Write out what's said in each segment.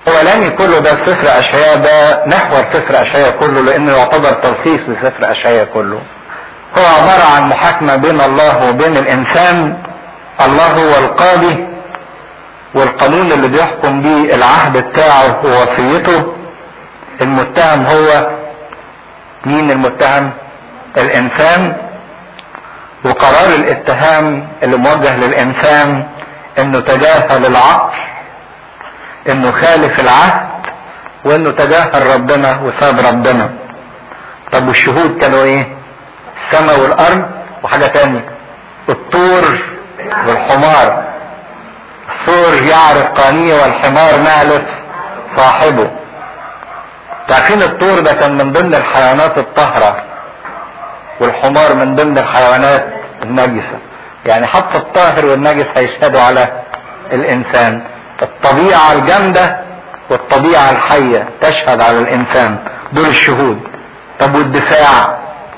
الاولاني كله ده سفر اشعياء ده محور سفر اشعياء كله لانه يعتبر تلخيص لسفر اشعياء كله هو عبارة عن محاكمة بين الله وبين الانسان الله هو القاضي والقانون اللي بيحكم بيه العهد بتاعه ووصيته المتهم هو مين المتهم الانسان وقرار الاتهام اللي موجه للانسان انه تجاهل العقل انه خالف العهد وانه تجاهل ربنا وساب ربنا طب والشهود كانوا ايه السماء والارض وحاجه تانية الطور والحمار الثور يعرف قانيه والحمار مالف صاحبه تعرفين الطور ده كان من ضمن الحيوانات الطاهره والحمار من ضمن الحيوانات النجسه يعني حتى الطاهر والنجس هيشهدوا على الانسان الطبيعه الجامده والطبيعه الحيه تشهد على الانسان دول الشهود طب والدفاع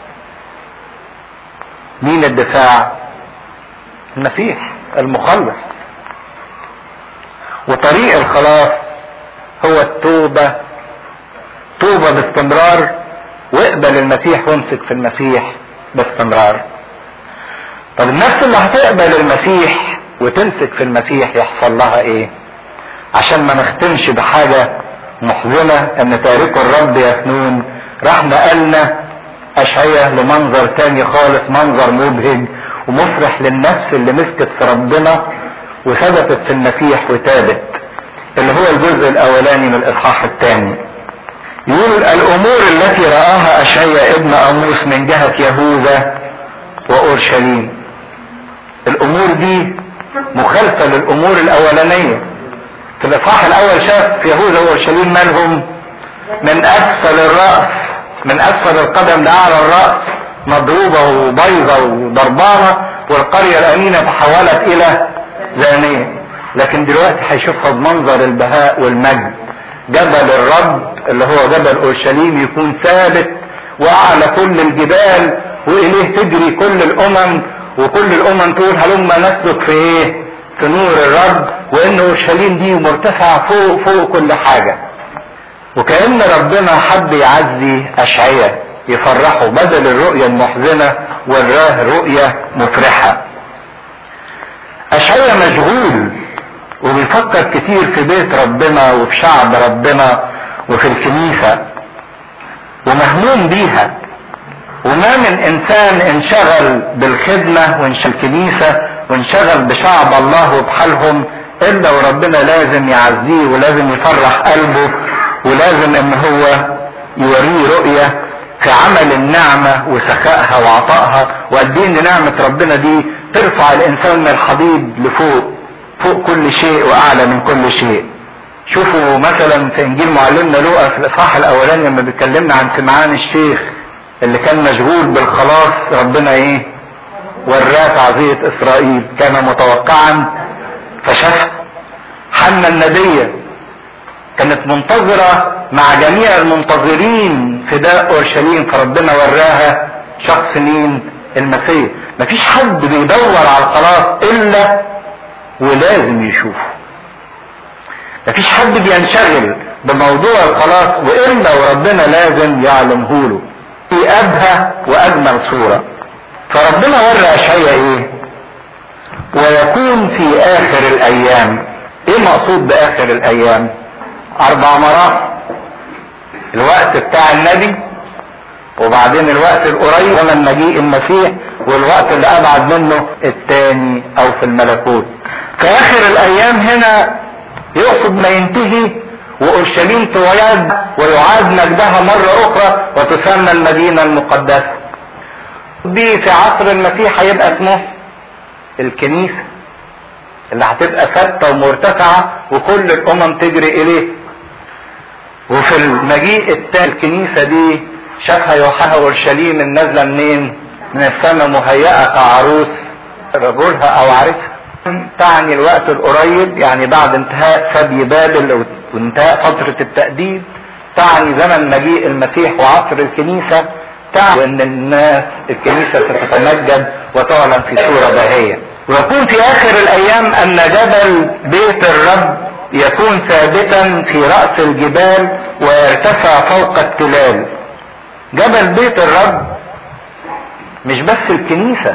مين الدفاع المسيح المخلص وطريق الخلاص هو التوبة توبة باستمرار واقبل المسيح وامسك في المسيح باستمرار طب النفس اللي هتقبل المسيح وتمسك في المسيح يحصل لها ايه عشان ما نختمش بحاجة محزنة ان تاركوا الرب يفنون راح نقلنا اشعية لمنظر تاني خالص منظر مبهج ومفرح للنفس اللي مسكت في ربنا وثبتت في المسيح وتابت اللي هو الجزء الاولاني من الاصحاح الثاني يقول الامور التي رآها اشعيا ابن اموس من جهة يهوذا واورشليم الامور دي مخالفة للامور الاولانية في الاصحاح الاول شاف يهوذا واورشليم مالهم من اسفل الرأس من اسفل القدم لاعلى الرأس مضروبة وبيضة وضربانة والقرية الامينة تحولت الى زانية لكن دلوقتي هيشوفها بمنظر البهاء والمجد جبل الرب اللي هو جبل اورشليم يكون ثابت واعلى كل الجبال واليه تجري كل الامم وكل الامم تقول هلما نسلك في ايه في نور الرب وان اورشليم دي مرتفعة فوق فوق كل حاجة وكأن ربنا حب يعزي اشعياء يفرحه بدل الرؤية المحزنة وراه رؤية مفرحة اشعياء مشغول وبيفكر كتير في بيت ربنا وفي شعب ربنا وفي الكنيسة ومهموم بيها وما من انسان انشغل بالخدمة وانشغل الكنيسة وانشغل بشعب الله وبحالهم الا وربنا لازم يعزيه ولازم يفرح قلبه ولازم ان هو يوريه رؤية في عمل النعمة وسخائها وعطائها وقد ان نعمة ربنا دي ترفع الانسان من الحضيض لفوق فوق كل شيء واعلى من كل شيء شوفوا مثلا في انجيل معلمنا لوقا في الاصحاح الاولاني لما بيتكلمنا عن سمعان الشيخ اللي كان مشغول بالخلاص ربنا ايه وراه تعزية اسرائيل كان متوقعا فشاف حنا النبية كانت منتظرة مع جميع المنتظرين فداء اورشليم فربنا وراها شخص مين المسيح مفيش حد بيدور على الخلاص الا ولازم يشوفه مفيش حد بينشغل بموضوع الخلاص والا وربنا لازم يعلمه له في ابهى واجمل صورة فربنا ورى اشعيا ايه ويكون في اخر الايام ايه مقصود باخر الايام اربع مراحل الوقت بتاع النبي وبعدين الوقت القريب زمن مجيء المسيح والوقت اللي ابعد منه التاني او في الملكوت في اخر الايام هنا يقصد ما ينتهي واورشليم توعد ويعاد مجدها مرة اخرى وتسمى المدينة المقدسة دي في عصر المسيح هيبقى اسمه الكنيسة اللي هتبقى ثابتة ومرتفعة وكل الامم تجري اليه وفي المجيء التاني الكنيسة دي شافها يوحها اورشليم النازلة منين من السماء مهيئة كعروس رجلها او عريسها تعني الوقت القريب يعني بعد انتهاء سبي بابل وانتهاء فترة التأديب تعني زمن مجيء المسيح وعصر الكنيسة تعني ان الناس الكنيسة ستتمجد وتعلن في صورة باهية ويكون في اخر الايام ان جبل بيت الرب يكون ثابتا في رأس الجبال ويرتفع فوق التلال جبل بيت الرب مش بس الكنيسة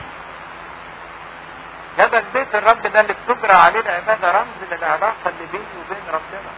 جبل بيت الرب ده اللي بتجرى عليه العبادة رمز للعلاقة اللي بيني وبين ربنا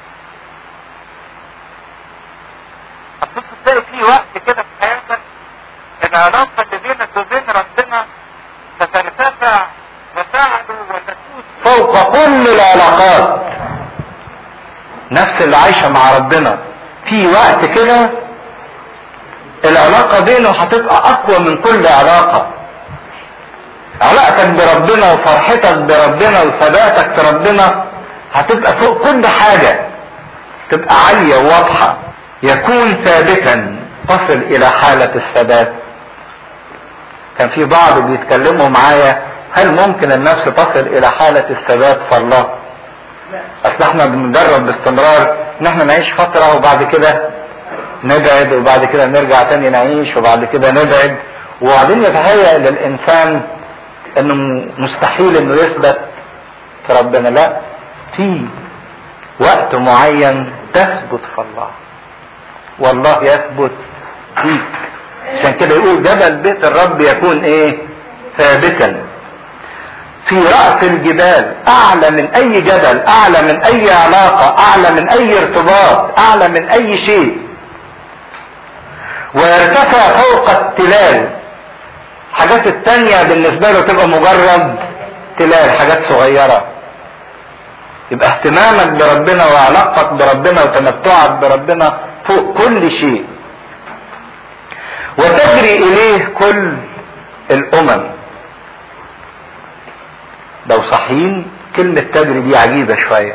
هتبص تلاقي في وقت كده في حياتك العلاقة اللي بينك وبين ربنا سترتفع وتعلو وتفوت فوق كل العلاقات نفس اللي عايشة مع ربنا في وقت كده العلاقة بينه هتبقى أقوى من كل علاقة علاقتك بربنا وفرحتك بربنا وثباتك في ربنا هتبقى فوق كل حاجة تبقى عالية وواضحة يكون ثابتا تصل إلى حالة الثبات كان في بعض بيتكلموا معايا هل ممكن النفس تصل إلى حالة الثبات في الله؟ أصل احنا بنجرب باستمرار إن احنا نعيش فترة وبعد كده نبعد وبعد كده نرجع تاني نعيش وبعد كده نبعد وبعدين يتهيأ للإنسان انه مستحيل انه يثبت في ربنا لا في وقت معين تثبت في الله والله يثبت فيك عشان كده يقول جبل بيت الرب يكون ايه ثابتا في رأس الجبال أعلى من أي جبل أعلى من أي علاقة أعلى من أي ارتباط أعلى من أي شيء ويرتفع فوق التلال حاجات التانية بالنسبة له تبقى مجرد تلال حاجات صغيرة يبقى اهتمامك بربنا وعلاقتك بربنا وتمتعك بربنا فوق كل شيء وتجري اليه كل الامم لو صحيين كلمة تجري دي عجيبة شوية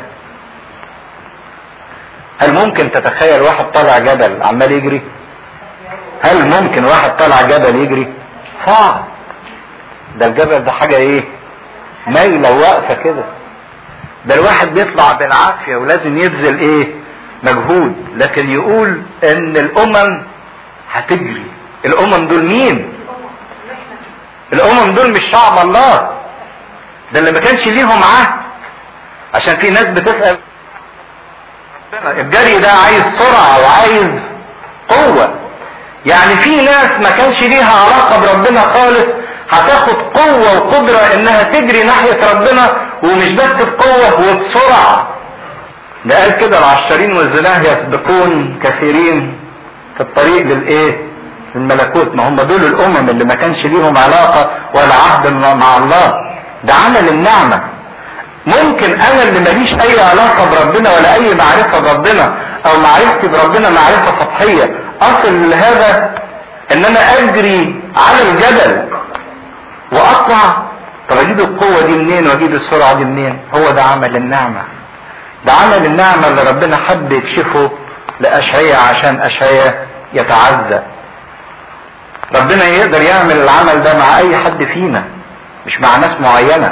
هل ممكن تتخيل واحد طالع جبل عمال يجري هل ممكن واحد طالع جبل يجري صعب ده الجبل ده حاجة ايه مايلة واقفة كده ده الواحد بيطلع بالعافية ولازم يبذل ايه مجهود لكن يقول ان الامم هتجري الامم دول مين الامم دول مش شعب الله ده اللي ما كانش ليهم عهد عشان في ناس بتسأل الجري ده عايز سرعة وعايز قوة يعني في ناس ما كانش ليها علاقة بربنا خالص هتاخد قوة وقدرة انها تجري ناحية ربنا ومش بس بقوة وبسرعة ده قال كده العشرين والزناه يسبقون كثيرين في الطريق للايه الملكوت ما هم دول الامم اللي ما كانش ليهم علاقة ولا عهد مع الله ده عمل النعمة ممكن انا اللي ماليش اي علاقة بربنا ولا اي معرفة بربنا او معرفتي بربنا معرفة سطحية اصل لهذا ان انا اجري على الجبل واطلع طب اجيب القوة دي منين واجيب السرعة دي منين هو ده عمل النعمة ده عمل النعمة اللي ربنا حب يكشفه لأشعية عشان أشعية يتعزى ربنا يقدر يعمل العمل ده مع أي حد فينا مش مع ناس معينة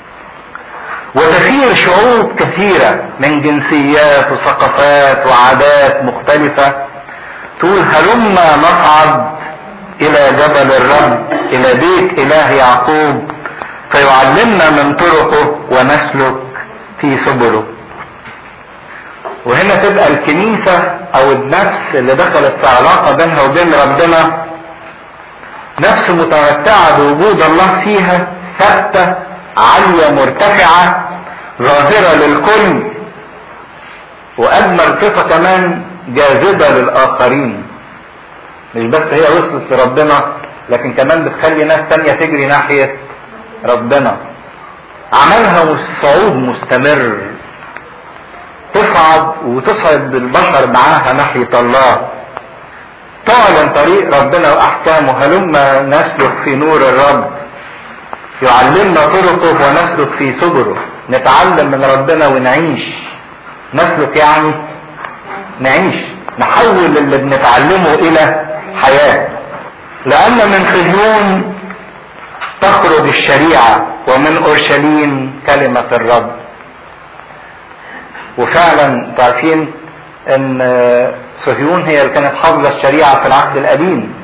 وتسير شعوب كثيرة من جنسيات وثقافات وعادات مختلفة تقول هلما نصعد إلى جبل الرب إلى بيت إله يعقوب فيعلمنا من طرقه ونسلك في سبله وهنا تبقى الكنيسة او النفس اللي دخلت في علاقة بينها وبين ربنا نفس متمتعة بوجود الله فيها ثابتة عالية مرتفعة ظاهرة للكل واجمل صفة كمان جاذبة للاخرين مش بس هي وصلت لربنا لكن كمان بتخلي ناس تانية تجري ناحية ربنا عملها والصعود مستمر تصعد وتصعد البشر معاها ناحية الله تعلن طريق ربنا واحكامه هلما نسلك في نور الرب يعلمنا طرقه ونسلك في سبله نتعلم من ربنا ونعيش نسلك يعني نعيش نحول اللي بنتعلمه الى حياة لان من صهيون تخرج الشريعة ومن اورشليم كلمة الرب وفعلا تعرفين ان صهيون هي اللي كانت حافظة الشريعة في العهد القديم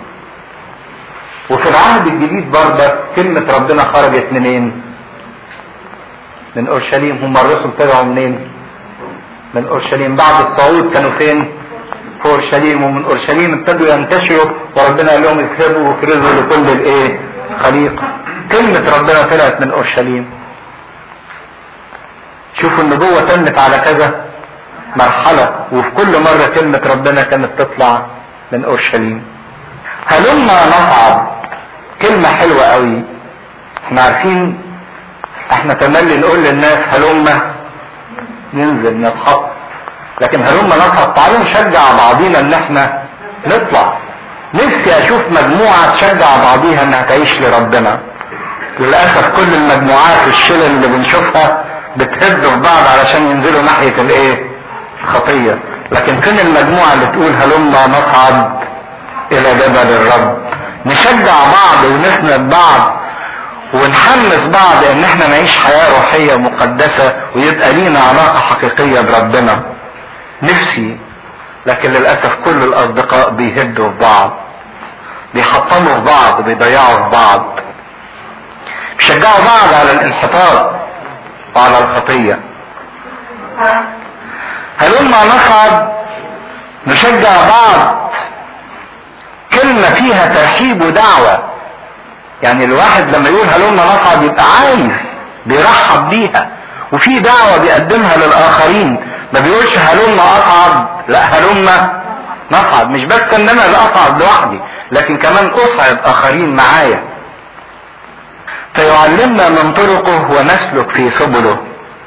وفي العهد الجديد برضه كلمة ربنا خرجت منين من اورشليم هم الرسل طلعوا منين من اورشليم بعد الصعود كانوا فين في اورشليم ومن اورشليم ابتدوا ينتشروا وربنا قال لهم اذهبوا وكرزوا لكل الايه خليقه كلمه ربنا طلعت من اورشليم شوفوا النبوه تمت على كذا مرحله وفي كل مره كلمه ربنا كانت تطلع من اورشليم هلما نصعد كلمه حلوه قوي احنا عارفين احنا تملي نقول للناس هلما ننزل نتحط لكن هلما نصعد تعالوا نشجع بعضينا ان احنا نطلع نفسي اشوف مجموعة تشجع بعضيها انها تعيش لربنا للأسف كل المجموعات والشلل اللي بنشوفها بتهد في بعض علشان ينزلوا ناحية الايه الخطية لكن فين المجموعة اللي تقول هلما نصعد الى جبل الرب نشجع بعض ونسند بعض ونحمس بعض ان احنا نعيش حياة روحية مقدسة ويبقى لينا علاقة حقيقية بربنا نفسي لكن للأسف كل الأصدقاء بيهدوا في بعض بيحطموا في بعض بيضيعوا في بعض بيشجعوا بعض على الانحطاط وعلى الخطية هلما نصعد نشجع بعض كلمة فيها ترحيب ودعوة يعني الواحد لما يقول هلما نصعد يبقى عايز بيرحب بيها وفي دعوة بيقدمها للآخرين ما بيقولش هلما أصعد لا هلما نصعد مش بس ان انا اللي اصعد لوحدي لكن كمان اصعد اخرين معايا فيعلمنا من طرقه ونسلك في سبله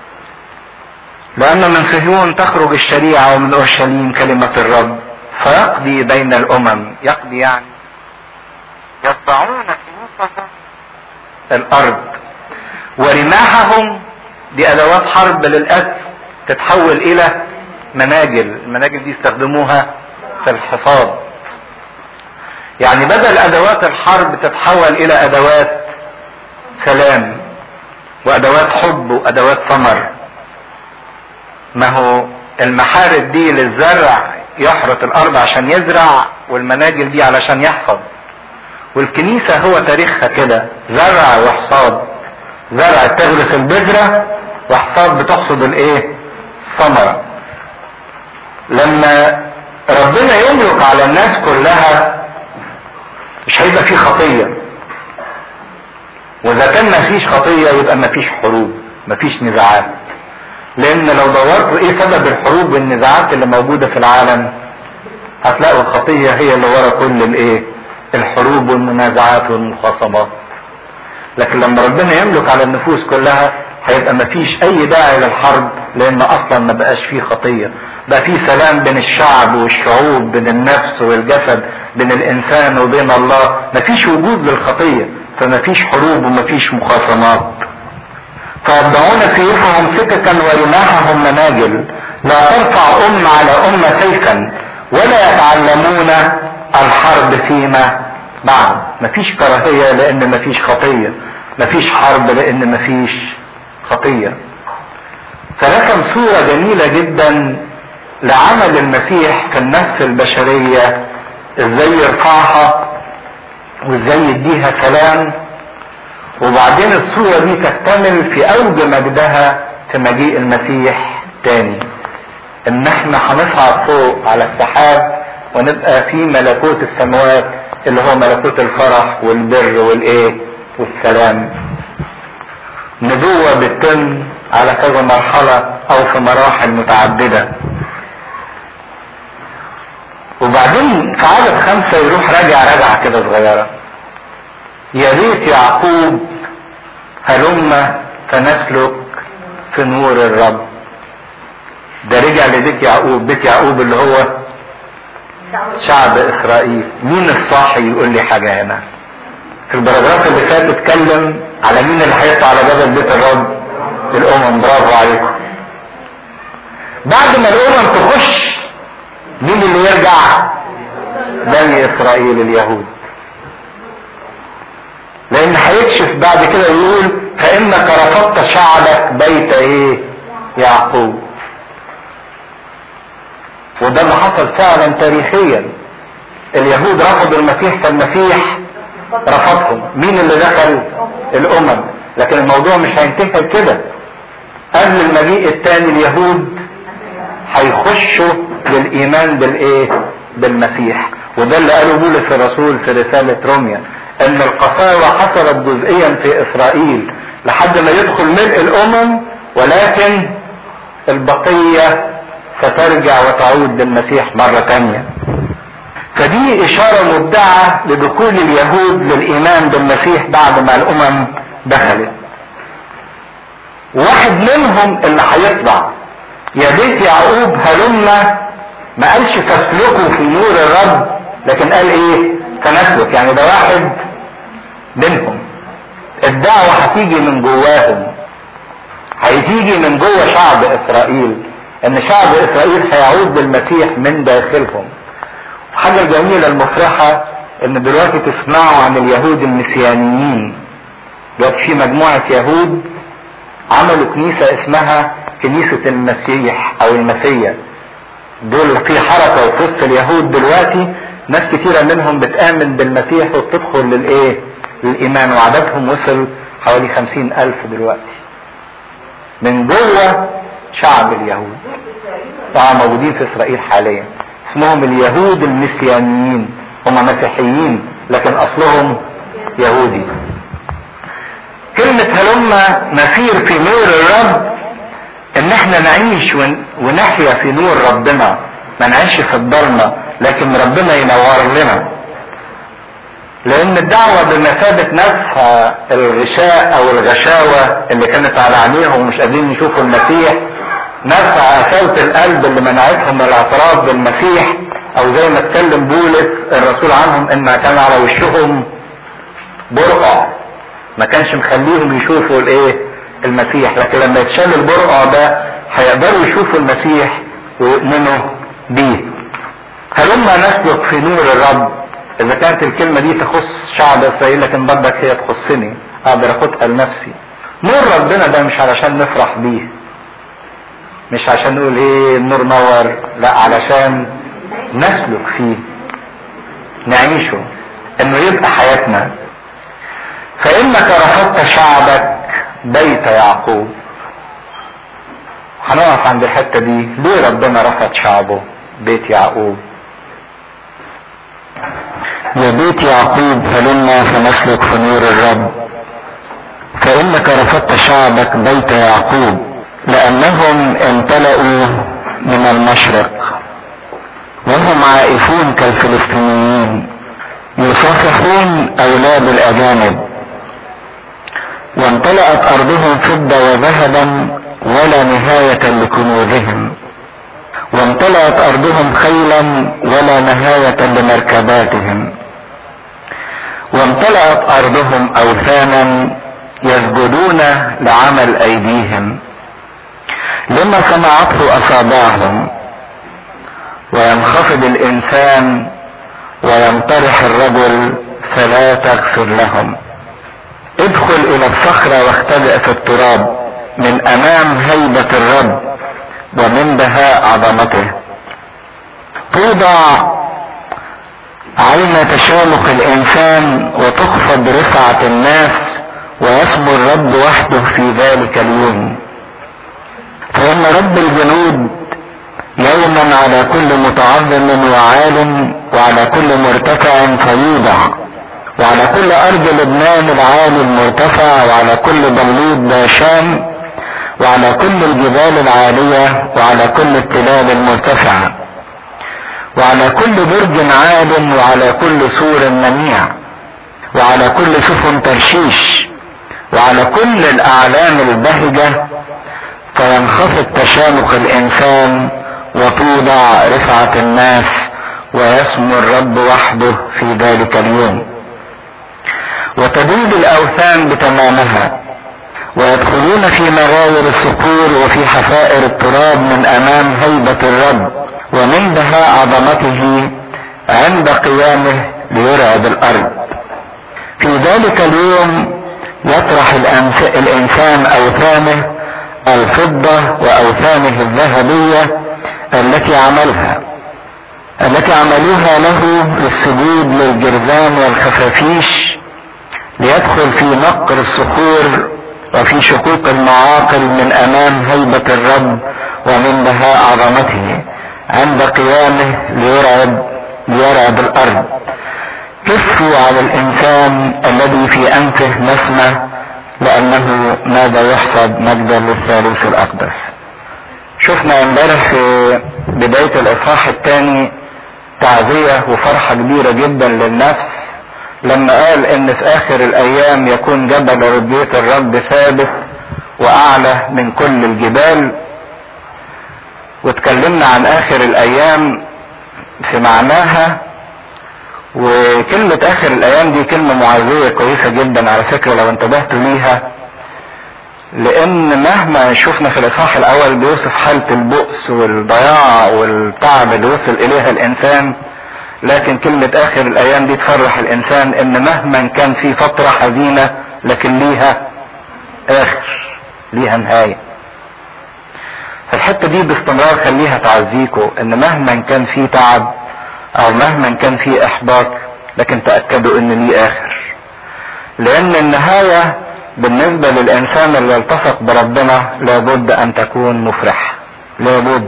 لأن من صهيون تخرج الشريعة ومن أورشليم كلمة الرب فيقضي بين الأمم يقضي يعني يصدعون سيوفهم الأرض ورماحهم دي أدوات حرب للأسف تتحول إلى مناجل المناجل دي يستخدموها في الحصاد يعني بدل أدوات الحرب تتحول إلى أدوات سلام وأدوات حب وأدوات ثمر ما هو المحارب دي للزرع يحرث الارض عشان يزرع والمناجل دي علشان يحصد والكنيسة هو تاريخها كده زرع وحصاد زرع تغرس البذرة وحصاد بتحصد الايه الثمرة لما ربنا يملك على الناس كلها مش هيبقى فيه خطية واذا كان مفيش خطية يبقى مفيش حروب مفيش نزاعات لان لو دورتوا ايه سبب الحروب والنزاعات اللي موجودة في العالم هتلاقوا الخطية هي اللي ورا كل الايه الحروب والمنازعات والمخاصمات لكن لما ربنا يملك على النفوس كلها هيبقى مفيش اي داعي للحرب لان اصلا ما بقاش فيه خطية بقى فيه سلام بين الشعب والشعوب بين النفس والجسد بين الانسان وبين الله مفيش وجود للخطية فمفيش حروب ومفيش مخاصمات فيضعون سيوفهم سككا ورماحهم مناجل لا ترفع أمة على أمة سيفا ولا يتعلمون الحرب فيما بعد مفيش كراهية لأن مفيش خطية مفيش حرب لأن مفيش خطية فرسم صورة جميلة جدا لعمل المسيح في النفس البشرية ازاي يرفعها وازاي يديها سلام وبعدين الصورة دي تكتمل في اوج مجدها في مجيء المسيح تاني ان احنا هنصعد فوق على السحاب ونبقى في ملكوت السماوات اللي هو ملكوت الفرح والبر والايه والسلام نبوة بتتم على كذا مرحلة او في مراحل متعددة وبعدين في عدد خمسة يروح راجع رجعة كده صغيرة يا ريت يعقوب هلم فنسلك في نور الرب ده رجع لبيت يعقوب بيت يعقوب اللي هو شعب اسرائيل مين الصاحي يقول لي حاجة هنا في البراجراف اللي فات اتكلم على مين اللي هيطلع على جبل بيت الرب الامم برافو عليكم بعد ما الامم تخش مين اللي يرجع بني اسرائيل اليهود لان هيكشف بعد كده يقول فانك رفضت شعبك بيت ايه يعقوب وده اللي حصل فعلا تاريخيا اليهود رفضوا المسيح فالمسيح رفضهم مين اللي دخل الامم لكن الموضوع مش هينتهي كده قبل المجيء الثاني اليهود هيخشوا للايمان بالايه بالمسيح وده اللي قاله بولس الرسول في رسالة روميا ان القساوة حصلت جزئيا في اسرائيل لحد ما يدخل ملء الامم ولكن البقية سترجع وتعود للمسيح مرة تانية فدي اشارة مبدعة لدخول اليهود للايمان بالمسيح بعد ما الامم دخلت واحد منهم اللي هيطلع يا بيت يعقوب هلما ما قالش فاسلكوا في نور الرب لكن قال ايه فنسلك يعني ده واحد منهم الدعوة هتيجي من جواهم هتيجي من جوه شعب اسرائيل ان شعب اسرائيل هيعود بالمسيح من داخلهم الحاجة الجميلة المفرحة ان دلوقتي تسمعوا عن اليهود المسيانيين دلوقتي في مجموعة يهود عملوا كنيسة اسمها كنيسة المسيح او المسيح دول في حركة وفي وسط اليهود دلوقتي ناس كتيرة منهم بتآمن بالمسيح وبتدخل للايه للايمان وعددهم وصل حوالي خمسين الف دلوقتي من جوه شعب اليهود طبعا موجودين في اسرائيل حاليا اسمهم اليهود المسيانيين هم مسيحيين لكن اصلهم يهودي كلمة هلما نسير في نور الرب ان احنا نعيش ونحيا في نور ربنا ما نعيش في الضلمة لكن ربنا ينور لنا لان الدعوة بمثابة نفسها الغشاء او الغشاوة اللي كانت على عينيهم ومش قادرين يشوفوا المسيح نفع قساوة القلب اللي منعتهم من الاعتراف بالمسيح او زي ما اتكلم بولس الرسول عنهم ان كان على وشهم برقع ما كانش مخليهم يشوفوا الايه المسيح لكن لما يتشال البرقع ده هيقدروا يشوفوا المسيح ويؤمنوا بيه هلما نسلك في نور الرب اذا كانت الكلمة دي تخص شعب اسرائيل لكن برضك هي تخصني اقدر اخدها لنفسي نور ربنا ده مش علشان نفرح بيه مش عشان نقول ايه النور نور لا علشان نسلك فيه نعيشه انه يبقى حياتنا فانك رفضت شعبك بيت يعقوب هنقف عند الحته دي ليه ربنا رفض شعبه بيت يعقوب يا بيت يعقوب هلما فنسلك في نور الرب فانك رفضت شعبك بيت يعقوب لانهم امتلأوا من المشرق وهم عائفون كالفلسطينيين يصافحون اولاد الاجانب وامتلأت ارضهم فضة وذهبا ولا نهاية لكنوزهم وامتلأت ارضهم خيلا ولا نهاية لمركباتهم وامتلأت ارضهم اوثانا يسجدون لعمل ايديهم لما صنعته اصابعهم وينخفض الانسان وينطرح الرجل فلا تغفر لهم ادخل الى الصخرة واختبئ في التراب من امام هيبة الرب ومن بهاء عظمته توضع عين تشامخ الانسان وتخفض رفعة الناس ويسمو الرب وحده في ذلك اليوم فان رب الجنود يوما على كل متعظم وعال وعلى كل مرتفع فيوضع وعلى كل ارض لبنان العالي المرتفع وعلى كل بلوط باشان وعلى كل الجبال العالية وعلى كل التلال المرتفعة وعلى كل برج عال وعلى كل سور منيع وعلى كل سفن ترشيش وعلى كل الاعلام البهجة فينخفض تشامخ الانسان وتوضع رفعة الناس ويسمو الرب وحده في ذلك اليوم وتدوب الاوثان بتمامها ويدخلون في مغاير الصخور وفي حفائر التراب من امام هيبة الرب ومن بهاء عظمته عند قيامه ليرعب الارض في ذلك اليوم يطرح الانسان اوثانه الفضة واوثانه الذهبية التي عملها التي عملوها له للسجود للجرذان والخفافيش ليدخل في نقر الصخور وفي شقوق المعاقل من امام هيبة الرب ومن بهاء عظمته عند قيامه ليرعب ليرعب الارض كفوا على الانسان الذي في انفه نسمة لانه ماذا يحسب مجدا للثالوث الاقدس شفنا امبارح في بداية الاصحاح الثاني تعزية وفرحة كبيرة جدا للنفس لما قال ان في اخر الايام يكون جبل ربية الرب ثابت واعلى من كل الجبال واتكلمنا عن اخر الايام في معناها وكلمة اخر الايام دي كلمة معزية كويسة جدا على فكرة لو انتبهتوا ليها لان مهما شفنا في الاصحاح الاول بيوصف حالة البؤس والضياع والتعب اللي وصل اليها الانسان لكن كلمة اخر الايام دي تفرح الانسان ان مهما كان في فترة حزينة لكن ليها اخر ليها نهاية فالحتة دي باستمرار خليها تعزيكم ان مهما كان في تعب او مهما كان في احباط لكن تأكدوا ان ليه اخر لان النهاية بالنسبة للانسان اللي التصق بربنا لابد ان تكون مفرحة لابد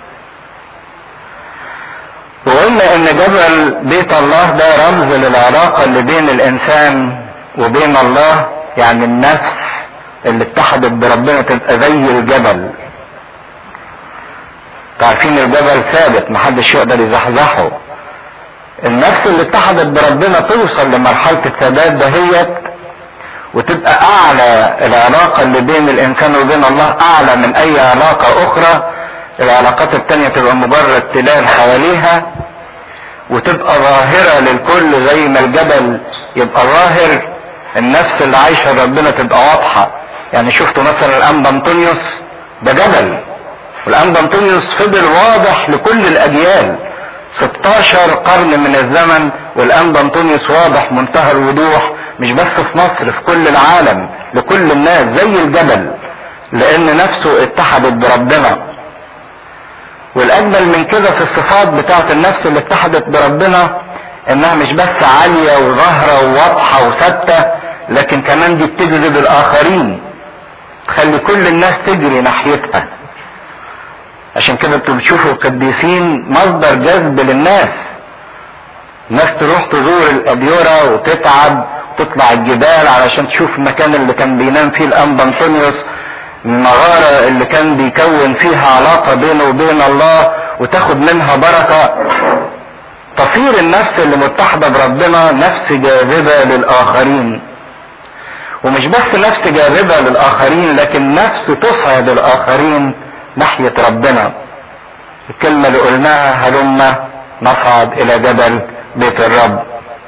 وقلنا ان جبل بيت الله ده رمز للعلاقة اللي بين الانسان وبين الله يعني النفس اللي اتحدت بربنا تبقى زي الجبل عارفين الجبل ثابت محدش يقدر يزحزحه النفس اللي اتحدت بربنا توصل لمرحلة الثبات دهيت وتبقى اعلى العلاقة اللي بين الانسان وبين الله اعلى من اي علاقة اخرى العلاقات التانية تبقى مجرد تلال حواليها وتبقى ظاهرة للكل زي ما الجبل يبقى ظاهر النفس اللي عايشة ربنا تبقى واضحة يعني شفتوا مثلا الانبا انطونيوس ده جبل والانبا انطونيوس فضل واضح لكل الاجيال 16 قرن من الزمن والانبا انطونيوس واضح منتهى الوضوح مش بس في مصر في كل العالم لكل الناس زي الجبل لان نفسه اتحدت بربنا والاجمل من كده في الصفات بتاعت النفس اللي اتحدت بربنا انها مش بس عالية وظاهرة وواضحة وثابتة لكن كمان دي بتجذب الاخرين تخلي كل الناس تجري ناحيتها عشان كده انتوا بتشوفوا القديسين مصدر جذب للناس الناس تروح تزور الاديرة وتتعب تطلع الجبال علشان تشوف المكان اللي كان بينام فيه الانبا انطونيوس المغارة اللي كان بيكون فيها علاقة بينه وبين الله وتاخد منها بركة تصير النفس اللي متحدة بربنا نفس جاذبة للآخرين ومش بس نفس جاذبة للآخرين لكن نفس تصعد الآخرين ناحية ربنا الكلمة اللي قلناها هلما نصعد إلى جبل بيت الرب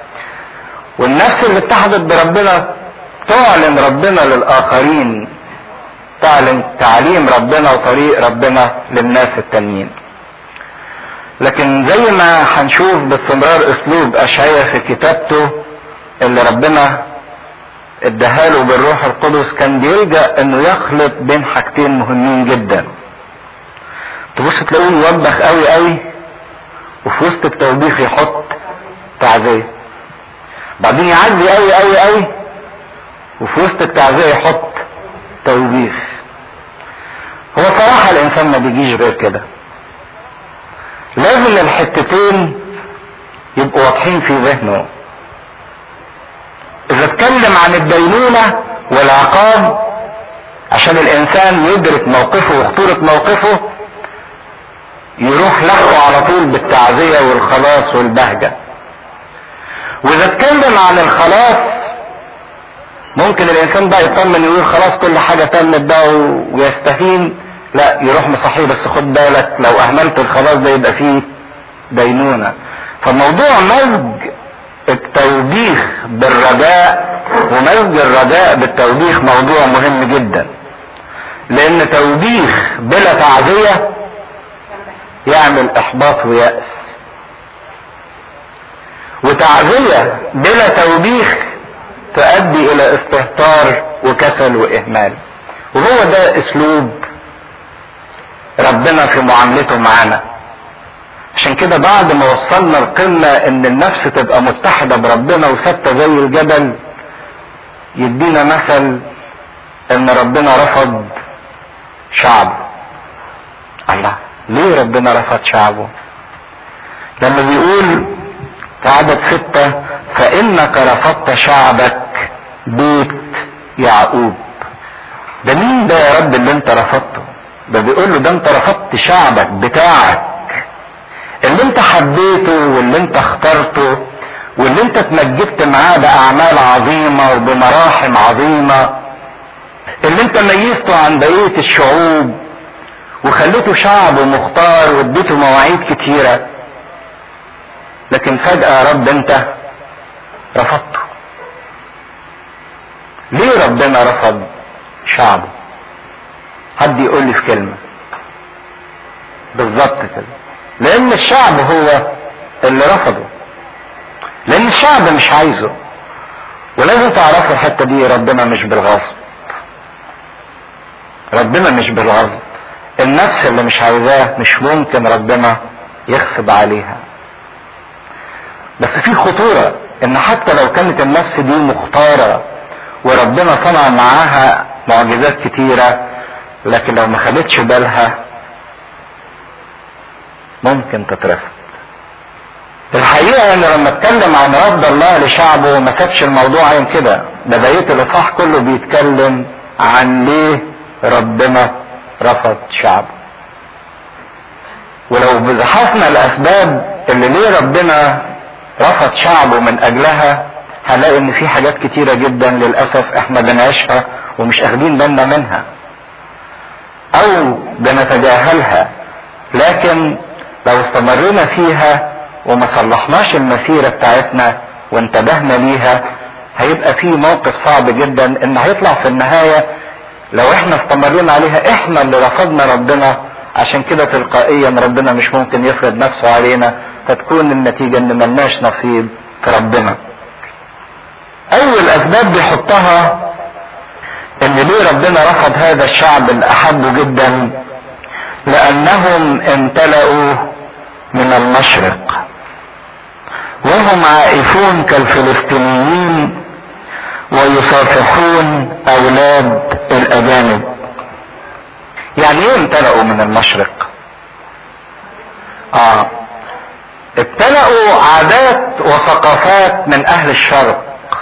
والنفس اللي اتحدت بربنا تعلن ربنا للآخرين تعلن تعليم ربنا وطريق ربنا للناس التانيين لكن زي ما هنشوف باستمرار اسلوب اشعيا في كتابته اللي ربنا اداهاله بالروح القدس كان بيلجا انه يخلط بين حاجتين مهمين جدا تبص تلاقيه يوبخ قوي قوي وفي وسط التوبيخ يحط تعزيه بعدين يعزي قوي قوي قوي وفي وسط التعزيه يحط توبيخ هو صراحة الإنسان ما بيجيش غير كده لازم الحتتين يبقوا واضحين في ذهنه إذا اتكلم عن الدينونة والعقاب عشان الإنسان يدرك موقفه وخطورة موقفه يروح له على طول بالتعزية والخلاص والبهجة وإذا اتكلم عن الخلاص ممكن الانسان بقى يطمن يقول خلاص كل حاجة تمت بقى ويستهين لا يروح مصحيه بس خد بالك لو اهملت الخلاص ده يبقى فيه دينونة فموضوع مزج التوبيخ بالرجاء ومزج الرجاء بالتوبيخ موضوع مهم جدا لان توبيخ بلا تعزية يعمل احباط ويأس وتعزية بلا توبيخ تؤدي الى استهتار وكسل واهمال وهو ده اسلوب ربنا في معاملته معانا عشان كده بعد ما وصلنا القمة ان النفس تبقى متحدة بربنا وثابتة زي الجبل يدينا مثل ان ربنا رفض شعبه الله ليه ربنا رفض شعبه لما بيقول في عدد ستة فإنك رفضت شعبك بيت يعقوب ده مين ده يا رب اللي انت رفضته ده بيقول له ده انت رفضت شعبك بتاعك اللي انت حبيته واللي انت اخترته واللي انت اتمجدت معاه باعمال عظيمة وبمراحم عظيمة اللي انت ميزته عن بقية الشعوب وخليته شعب مختار واديته مواعيد كتيرة لكن فجأة يا رب انت رفضته ليه ربنا رفض شعبه حد يقول لي في كلمة بالظبط كده لان الشعب هو اللي رفضه لان الشعب مش عايزه ولازم تعرفوا الحتة دي ربنا مش بالغصب ربنا مش بالغصب النفس اللي مش عايزاه مش ممكن ربنا يغصب عليها بس في خطورة ان حتى لو كانت النفس دي مختارة وربنا صنع معاها معجزات كتيرة لكن لو ما خدتش بالها ممكن تترفض الحقيقة ان لما اتكلم عن رد الله لشعبه ما سابش الموضوع عين كده ده بقية الاصحاح كله بيتكلم عن ليه ربنا رفض شعبه ولو بحثنا الاسباب اللي ليه ربنا رفض شعبه من اجلها هنلاقي ان في حاجات كتيرة جدا للاسف احنا بنعيشها ومش اخدين بالنا منها او بنتجاهلها لكن لو استمرنا فيها وما صلحناش المسيرة بتاعتنا وانتبهنا ليها هيبقى في موقف صعب جدا ان هيطلع في النهاية لو احنا استمرينا عليها احنا اللي رفضنا ربنا عشان كده تلقائيا ربنا مش ممكن يفرض نفسه علينا فتكون النتيجة ان ملناش نصيب في ربنا اول اسباب بيحطها ان ليه ربنا رفض هذا الشعب اللي احبه جدا لانهم امتلأوا من المشرق وهم عائفون كالفلسطينيين ويصافحون اولاد الاجانب يعني ايه امتلأوا من المشرق اه ابتلأوا عادات وثقافات من اهل الشرق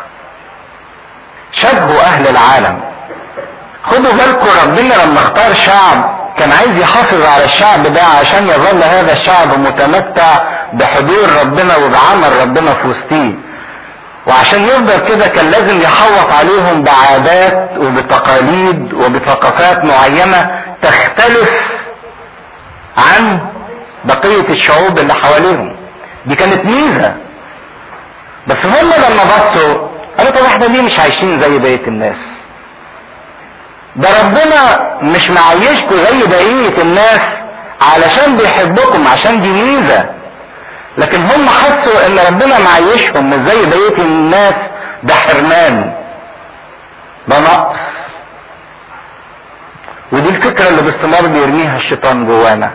شبهوا اهل العالم خدوا بالكم ربنا لما اختار شعب كان عايز يحافظ على الشعب ده عشان يظل هذا الشعب متمتع بحضور ربنا وبعمل ربنا في وسطيه وعشان يفضل كده كان لازم يحوط عليهم بعادات وبتقاليد وبثقافات معينة تختلف عن بقية الشعوب اللي حواليهم دي كانت ميزة بس هم لما بصوا قالوا طب احنا ليه مش عايشين زي بقية الناس ده ربنا مش معيشكم زي بقية الناس علشان بيحبكم عشان دي ميزة لكن هم حسوا ان ربنا معيشهم مش زي بقية الناس ده حرمان ده نقص ودي الفكرة اللي باستمرار بيرميها الشيطان جوانا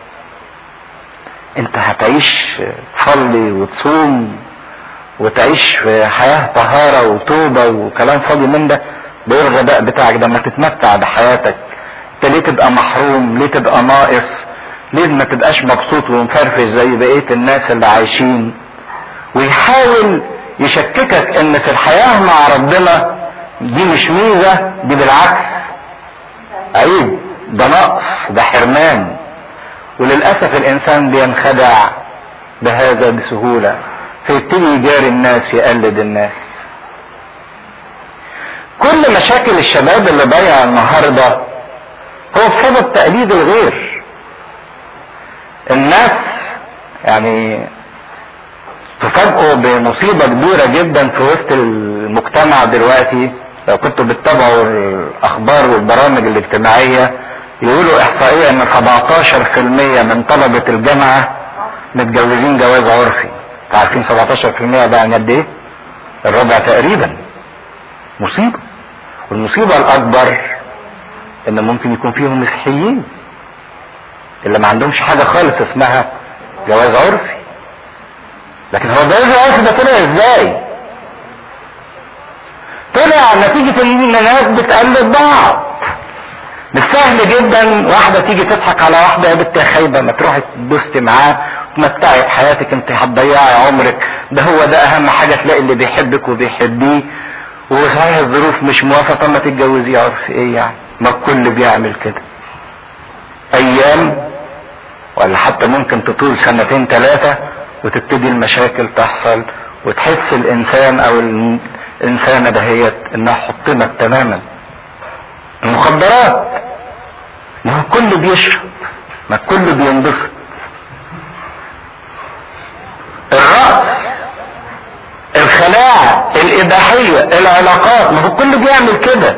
انت هتعيش تصلي وتصوم وتعيش في حياة طهارة وتوبة وكلام فاضي من ده ده ايه الغباء بتاعك ده ما تتمتع بحياتك انت ليه تبقى محروم ليه تبقى ناقص ليه ما تبقاش مبسوط ومفرفش زي بقية الناس اللي عايشين ويحاول يشككك ان في الحياة مع ربنا دي مش ميزة دي بالعكس عيب ده نقص ده حرمان وللأسف الإنسان بينخدع بهذا بسهولة فيبتدي يجاري الناس يقلد الناس كل مشاكل الشباب اللي ضايع النهارده هو بسبب تقليد الغير الناس يعني تفاجئوا بمصيبة كبيرة جدا في وسط المجتمع دلوقتي لو كنتوا بتتابعوا الأخبار والبرامج الاجتماعية يقولوا إحصائية إن 17% من طلبة الجامعة متجوزين جواز عرفي عارفين 17% ده يعني قد إيه؟ الربع تقريبا مصيبة والمصيبة الأكبر إن ممكن يكون فيهم مسيحيين اللي ما عندهمش حاجة خالص اسمها جواز عرفي لكن هو الجواز العرفي ده طلع ازاي؟ طلع نتيجة ان الناس بتقلد بعض مش سهل جدا واحدة تيجي تضحك على واحدة يا بنت يا خايبة ما تروحي تبوستي معاه وتمتعي بحياتك انت هتضيعي عمرك ده هو ده اهم حاجة تلاقي اللي بيحبك وبيحبيه وصحيح الظروف مش موافقة طب ما تتجوزيه عرف ايه يعني ما الكل بيعمل كده ايام ولا حتى ممكن تطول سنتين ثلاثة وتبتدي المشاكل تحصل وتحس الانسان او الانسانة دهيت انها حطمت تماما المخدرات ما هو الكل بيشرب ما الكل بينبسط الرأس الخلاعة الإباحية العلاقات ما هو الكل بيعمل كده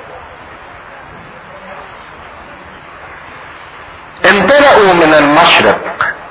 امتلأوا من المشرق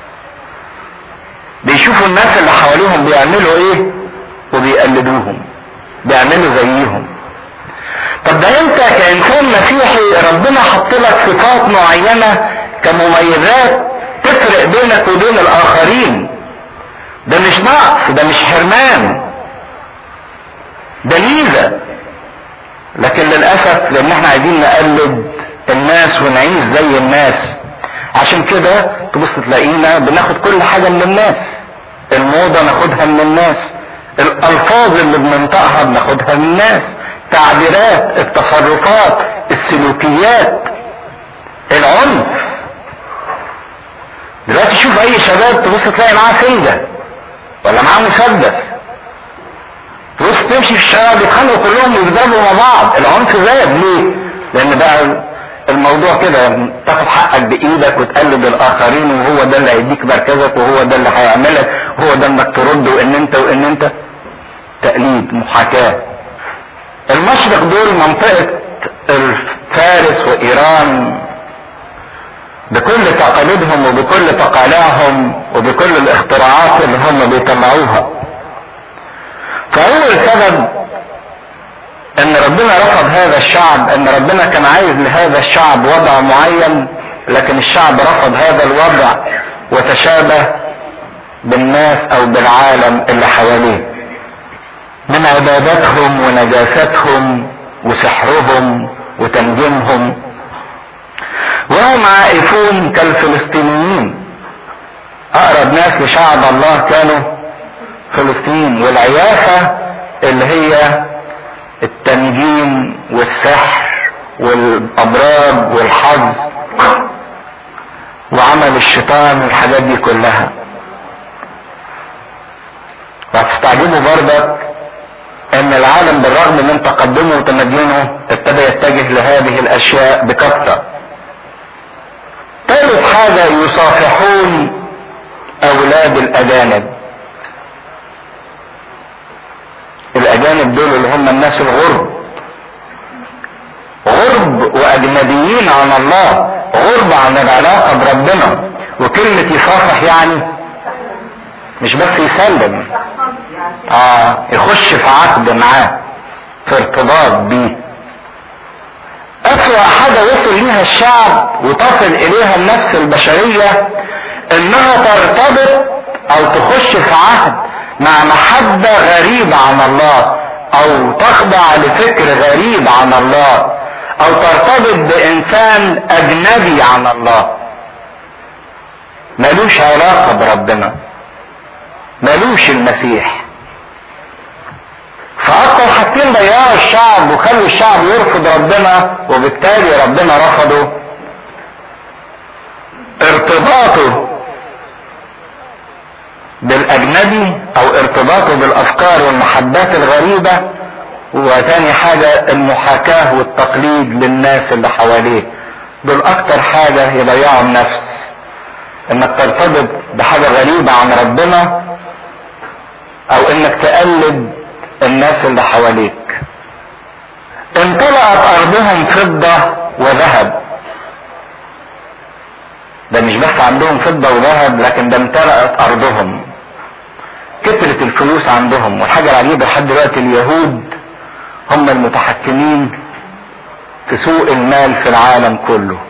بيشوفوا الناس اللي حواليهم بيعملوا ايه وبيقلدوهم بيعملوا زيهم طب ده انت كانسان مسيحي ربنا حط لك صفات معينه كمميزات تفرق بينك وبين الاخرين ده مش نقص ده مش حرمان ده ميزه لكن للاسف لان احنا عايزين نقلد الناس ونعيش زي الناس عشان كده تبص تلاقينا بناخد كل حاجه من الناس الموضه ناخدها من الناس الالفاظ اللي بننطقها بناخدها من الناس التعبيرات التصرفات السلوكيات العنف دلوقتي شوف اي شباب تبص تلاقي معاه سنجة ولا معاه مسدس تبص تمشي في الشارع بيتخانقوا كلهم ويضربوا مع بعض العنف زاد ليه؟ لان بقى الموضوع كده تاخد حقك بايدك وتقلد الاخرين وهو ده اللي هيديك مركزك وهو ده اللي هيعملك وهو ده انك ترد وان انت وان انت تقليد محاكاه المشرق دول منطقة فارس وإيران بكل تقاليدهم وبكل تقالعهم وبكل الاختراعات اللي هم بيطلعوها فأول سبب ان ربنا رفض هذا الشعب ان ربنا كان عايز لهذا الشعب وضع معين لكن الشعب رفض هذا الوضع وتشابه بالناس او بالعالم اللي حواليه من عبادتهم ونجاستهم وسحرهم وتنجيمهم وهم عائفون كالفلسطينيين اقرب ناس لشعب الله كانوا فلسطين والعيافة اللي هي التنجيم والسحر والابراج والحظ وعمل الشيطان والحاجات دي كلها وهتستعجبوا برضك ان العالم بالرغم من تقدمه وتمدنه ابتدى يتجه لهذه الاشياء بكثره ثالث حاجه يصافحون اولاد الاجانب الاجانب دول اللي هم الناس الغرب غرب واجنبيين عن الله غرب عن العلاقه بربنا وكلمه يصافح يعني مش بس يسلم اه يخش في عقد معاه في ارتباط بيه اسوأ حاجة وصل ليها الشعب وتصل اليها النفس البشرية انها ترتبط او تخش في عهد مع محبة غريبة عن الله او تخضع لفكر غريب عن الله او ترتبط بانسان اجنبي عن الله ملوش علاقة بربنا ملوش المسيح فاكتر حاجتين ضيعوا الشعب وخلوا الشعب يرفض ربنا وبالتالي ربنا رفضه ارتباطه بالاجنبي او ارتباطه بالافكار والمحبات الغريبة وثاني حاجة المحاكاة والتقليد للناس اللي حواليه دول اكتر حاجة يضيعوا النفس انك ترتبط بحاجة غريبة عن ربنا او انك تقلد الناس اللي حواليك امتلأت ارضهم فضة وذهب ده مش بس عندهم فضة وذهب لكن ده امتلأت ارضهم كترت الفلوس عندهم والحاجة العجيبة لحد دلوقتي اليهود هم المتحكمين في سوق المال في العالم كله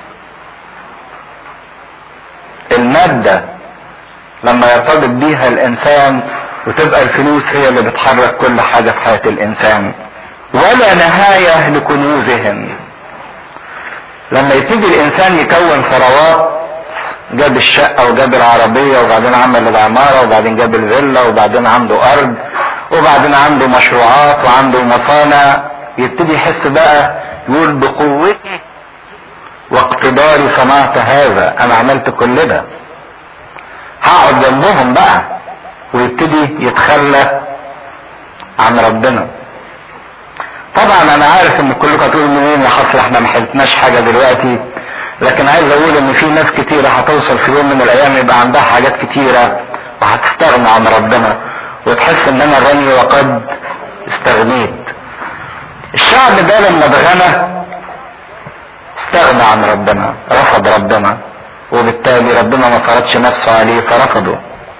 المادة لما يرتبط بيها الانسان وتبقى الفلوس هي اللي بتحرك كل حاجة في حياة الانسان ولا نهاية لكنوزهم لما يبتدي الانسان يكون ثروات جاب الشقة وجاب العربية وبعدين عمل العمارة وبعدين جاب الفيلا وبعدين عنده ارض وبعدين عنده مشروعات وعنده مصانع يبتدي يحس بقى يقول بقوتي واقتداري صنعت هذا انا عملت كل ده هقعد جنبهم بقى ويبتدي يتخلى عن ربنا طبعا انا عارف ان كلكم هتقولوا منين اللي حصل احنا ما حلتناش حاجه دلوقتي لكن عايز اقول ان في ناس كتيرة هتوصل في يوم من الايام يبقى عندها حاجات كتيرة وهتستغنى عن ربنا وتحس ان انا غني وقد استغنيت الشعب ده لما اتغنى استغنى عن ربنا رفض ربنا وبالتالي ربنا ما فرضش نفسه عليه فرفضه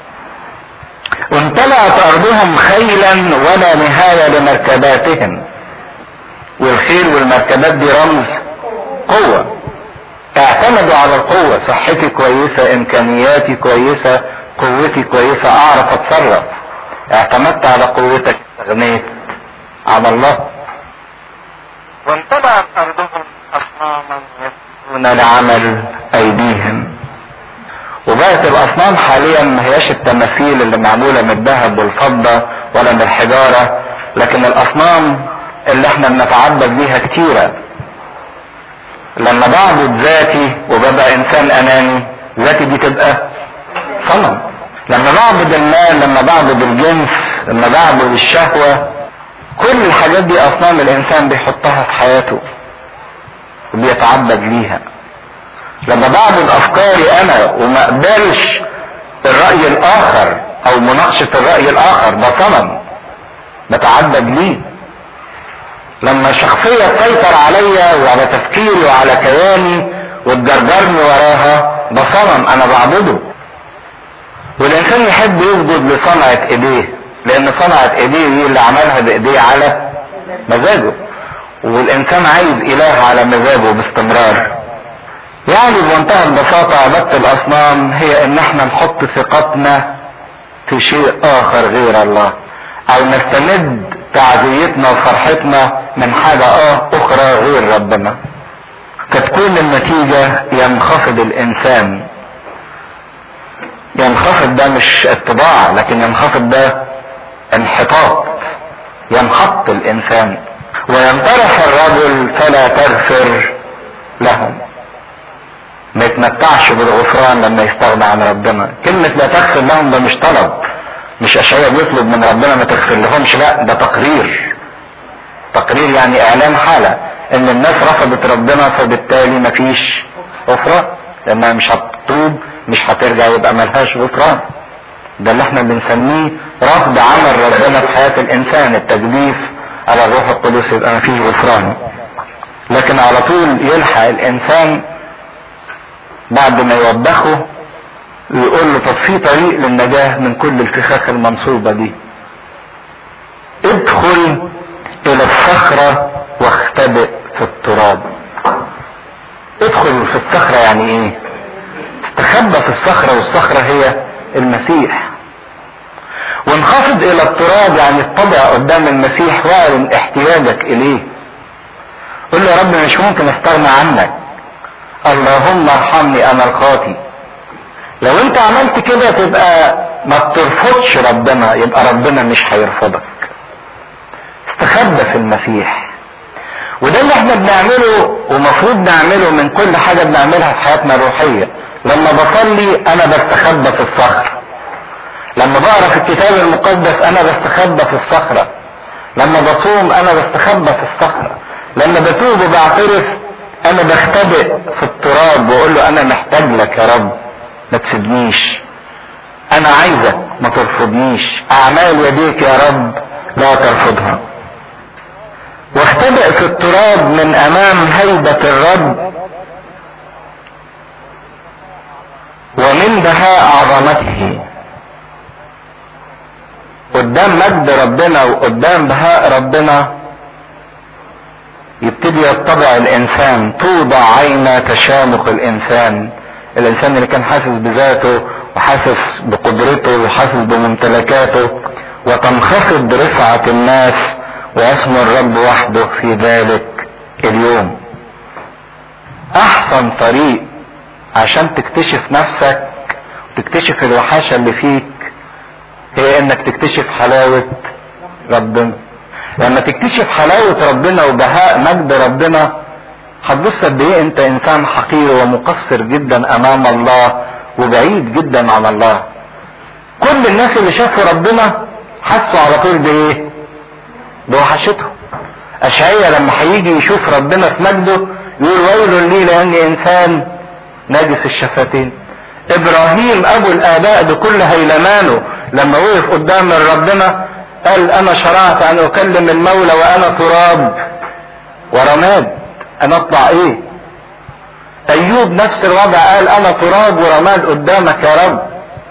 وامتلأت ارضهم خيلا ولا نهاية لمركباتهم والخيل والمركبات دي رمز قوة اعتمدوا على القوة صحتي كويسة امكانياتي كويسة قوتي كويسة اعرف اتصرف اعتمدت على قوتك استغنيت على الله وامتلأت أرضهم أصناما يسجدون يسجدون لعمل ايديهم وبقت الاصنام حاليا ما هياش التماثيل اللي معمولة من الذهب والفضة ولا من الحجارة لكن الاصنام اللي احنا بنتعبد بيها كتيرة لما بعبد ذاتي وببقى انسان اناني ذاتي دي تبقى صنم لما بعبد المال لما بعبد الجنس لما بعبد الشهوة كل الحاجات دي اصنام الانسان بيحطها في حياته وبيتعبد ليها لما بعبد افكاري انا وما اقبلش الرأي الاخر او مناقشة الرأي الاخر ده صنم بتعبد ليه لما شخصية تسيطر عليا وعلى تفكيري وعلى كياني وتجرجرني وراها ده صنم انا بعبده والانسان يحب يسجد لصنعة ايديه لان صنعة ايديه دي اللي عملها بايديه على مزاجه والانسان عايز اله على مزاجه باستمرار يعني بمنتهى البساطة عبادة الاصنام هي ان احنا نحط ثقتنا في شيء اخر غير الله او نستمد تعزيتنا وفرحتنا من حاجة اه اخرى غير ربنا فتكون النتيجة ينخفض الانسان ينخفض ده مش اتباع لكن ينخفض ده انحطاط ينحط الانسان وينطرح الرجل فلا تغفر لهم ما يتمتعش بالغفران لما يستغنى عن ربنا كلمة لا تغفر لهم ده مش طلب مش اشياء بيطلب من ربنا ما تغفر لهمش لا ده تقرير تقرير يعني اعلان حالة ان الناس رفضت ربنا فبالتالي مفيش غفران لانها مش هتتوب مش هترجع يبقى ملهاش غفران ده اللي احنا بنسميه رفض عمل ربنا في حياة الانسان التجديف على الروح القدس يبقى مفيش غفران لكن على طول يلحق الانسان بعد ما يوبخه ويقول له طب في طريق للنجاة من كل الفخاخ المنصوبة دي ادخل الى الصخرة واختبئ في التراب ادخل في الصخرة يعني ايه استخبى في الصخرة والصخرة هي المسيح وانخفض الى التراب يعني اتضع قدام المسيح واعلن احتياجك اليه قل له يا رب مش ممكن استغنى عنك اللهم ارحمني انا الخاطي لو انت عملت كده تبقى ما بترفضش ربنا يبقى ربنا مش هيرفضك استخبى في المسيح وده اللي احنا بنعمله ومفروض نعمله من كل حاجة بنعملها في حياتنا الروحية لما بصلي انا بستخبى في الصخر لما بقرا في الكتاب المقدس انا بستخبى في الصخرة لما بصوم انا بستخبى في الصخرة لما بتوب وبعترف انا بختبئ في التراب واقول له انا محتاج لك يا رب ما تسيبنيش انا عايزك ما ترفضنيش اعمال يديك يا رب لا ترفضها واختبئ في التراب من امام هيبة الرب ومن بهاء عظمته قدام مجد ربنا وقدام بهاء ربنا يبتدي يطبع الانسان توضع عين تشامخ الانسان الانسان اللي كان حاسس بذاته وحاسس بقدرته وحاسس بممتلكاته وتنخفض رفعة الناس واسم الرب وحده في ذلك اليوم احسن طريق عشان تكتشف نفسك وتكتشف الوحاشة اللي فيك هي انك تكتشف حلاوة ربنا لما تكتشف حلاوة ربنا وبهاء مجد ربنا هتبص قد ايه انت انسان حقير ومقصر جدا امام الله وبعيد جدا عن الله كل الناس اللي شافوا ربنا حسوا على طول بايه بوحشته اشعيا لما هيجي يشوف ربنا في مجده يقول ويل لي لاني انسان نجس الشفتين ابراهيم ابو الاباء بكل هيلمانه لما وقف قدام ربنا قال انا شرعت ان اكلم المولى وانا تراب ورماد انا اطلع ايه ايوب نفس الوضع قال انا تراب ورماد قدامك يا رب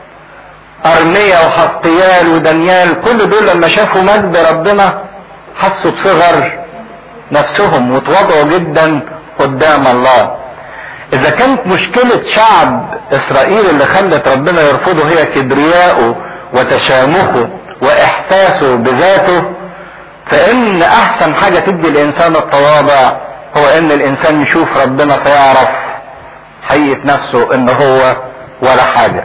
ارميا وحطيال ودانيال كل دول لما شافوا مجد ربنا حسوا بصغر نفسهم وتواضعوا جدا قدام الله اذا كانت مشكلة شعب اسرائيل اللي خلت ربنا يرفضه هي كبرياءه وتشامخه واحساسه بذاته فان احسن حاجة تدي الانسان التواضع هو ان الانسان يشوف ربنا فيعرف حقيقة نفسه ان هو ولا حاجة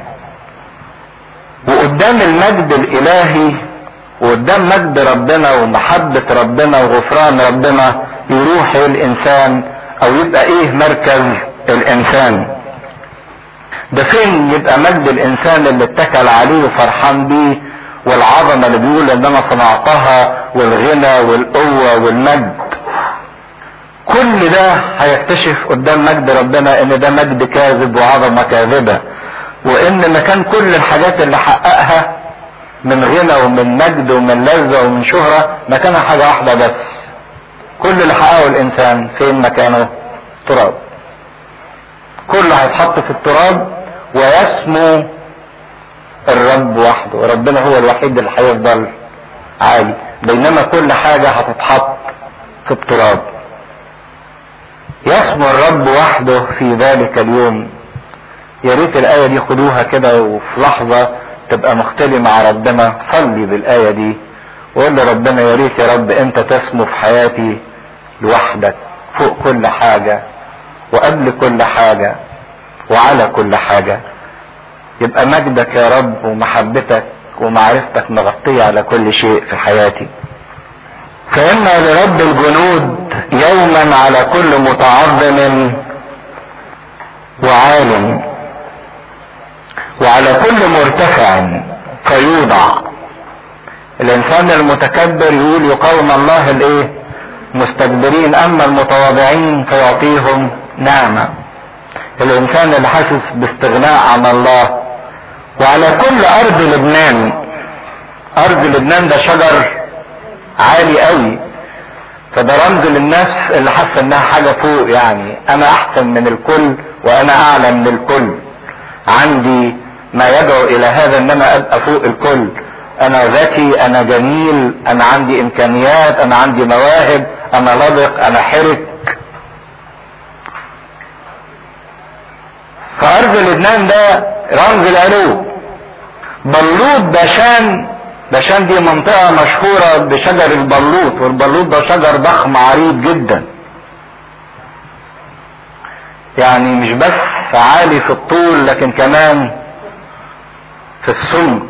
وقدام المجد الالهي وقدام مجد ربنا ومحبة ربنا وغفران ربنا يروح الانسان او يبقى ايه مركز الانسان ده فين يبقى مجد الانسان اللي اتكل عليه وفرحان بيه والعظمة اللي بيقول ان انا صنعتها والغنى والقوة والمجد كل ده هيكتشف قدام مجد ربنا ان ده مجد كاذب وعظمة كاذبة وان مكان كل الحاجات اللي حققها من غنى ومن مجد ومن لذة ومن شهرة مكانها حاجة واحدة بس كل اللي حققه الانسان فين مكانه تراب كله هيتحط في التراب ويسمو الرب وحده وربنا هو الوحيد اللي هيفضل عالي بينما كل حاجة هتتحط في التراب يسمو الرب وحده في ذلك اليوم يا ريت الآية دي خدوها كده وفي لحظة تبقى مختلي مع ربنا صلي بالآية دي وقول لربنا يا ريت يا رب انت تسمو في حياتي لوحدك فوق كل حاجة وقبل كل حاجة وعلى كل حاجة يبقى مجدك يا رب ومحبتك ومعرفتك مغطية على كل شيء في حياتي فإن لرب الجنود يوما على كل متعظم وعال وعلى كل مرتفع فيوضع الانسان المتكبر يقول يقاوم الله الايه مستكبرين اما المتواضعين فيعطيهم نعمة الانسان اللي حاسس باستغناء عن الله وعلى كل ارض لبنان ارض لبنان ده شجر عالي قوي فده رمز للنفس اللي حاسه انها حاجه فوق يعني انا احسن من الكل وانا اعلى من الكل عندي ما يدعو الى هذا ان انا ابقى فوق الكل انا ذكي انا جميل انا عندي امكانيات انا عندي مواهب انا لبق انا حرك فارض لبنان ده رمز العلو بلوط باشان باشان دي منطقة مشهورة بشجر البلوط والبلوط ده شجر ضخم عريض جدا يعني مش بس عالي في الطول لكن كمان في السمك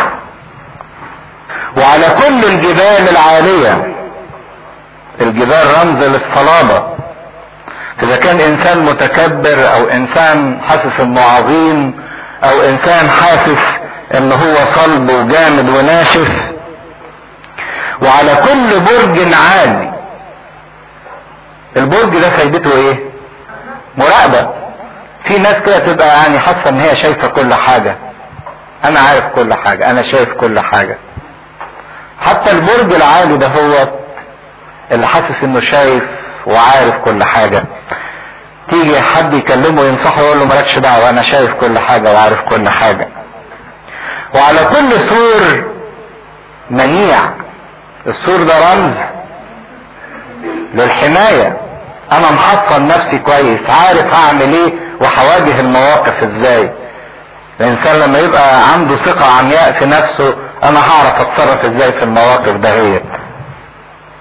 وعلى كل الجبال العالية الجبال رمز للصلابة اذا كان انسان متكبر او انسان حاسس انه عظيم او انسان حاسس ان هو صلب وجامد وناشف وعلى كل برج عالي البرج ده فايدته ايه مراقبة في ناس كده تبقى يعني حاسة ان هي شايفة كل حاجة انا عارف كل حاجة انا شايف كل حاجة حتى البرج العالي ده هو اللي حاسس انه شايف وعارف كل حاجة تيجي حد يكلمه ينصحه يقول له مالكش دعوة انا شايف كل حاجة وعارف كل حاجة وعلى كل سور منيع السور ده رمز للحماية انا محصن نفسي كويس عارف هعمل ايه وهواجه المواقف ازاي الانسان لما يبقى عنده ثقة عمياء في نفسه انا هعرف اتصرف ازاي في المواقف دهيت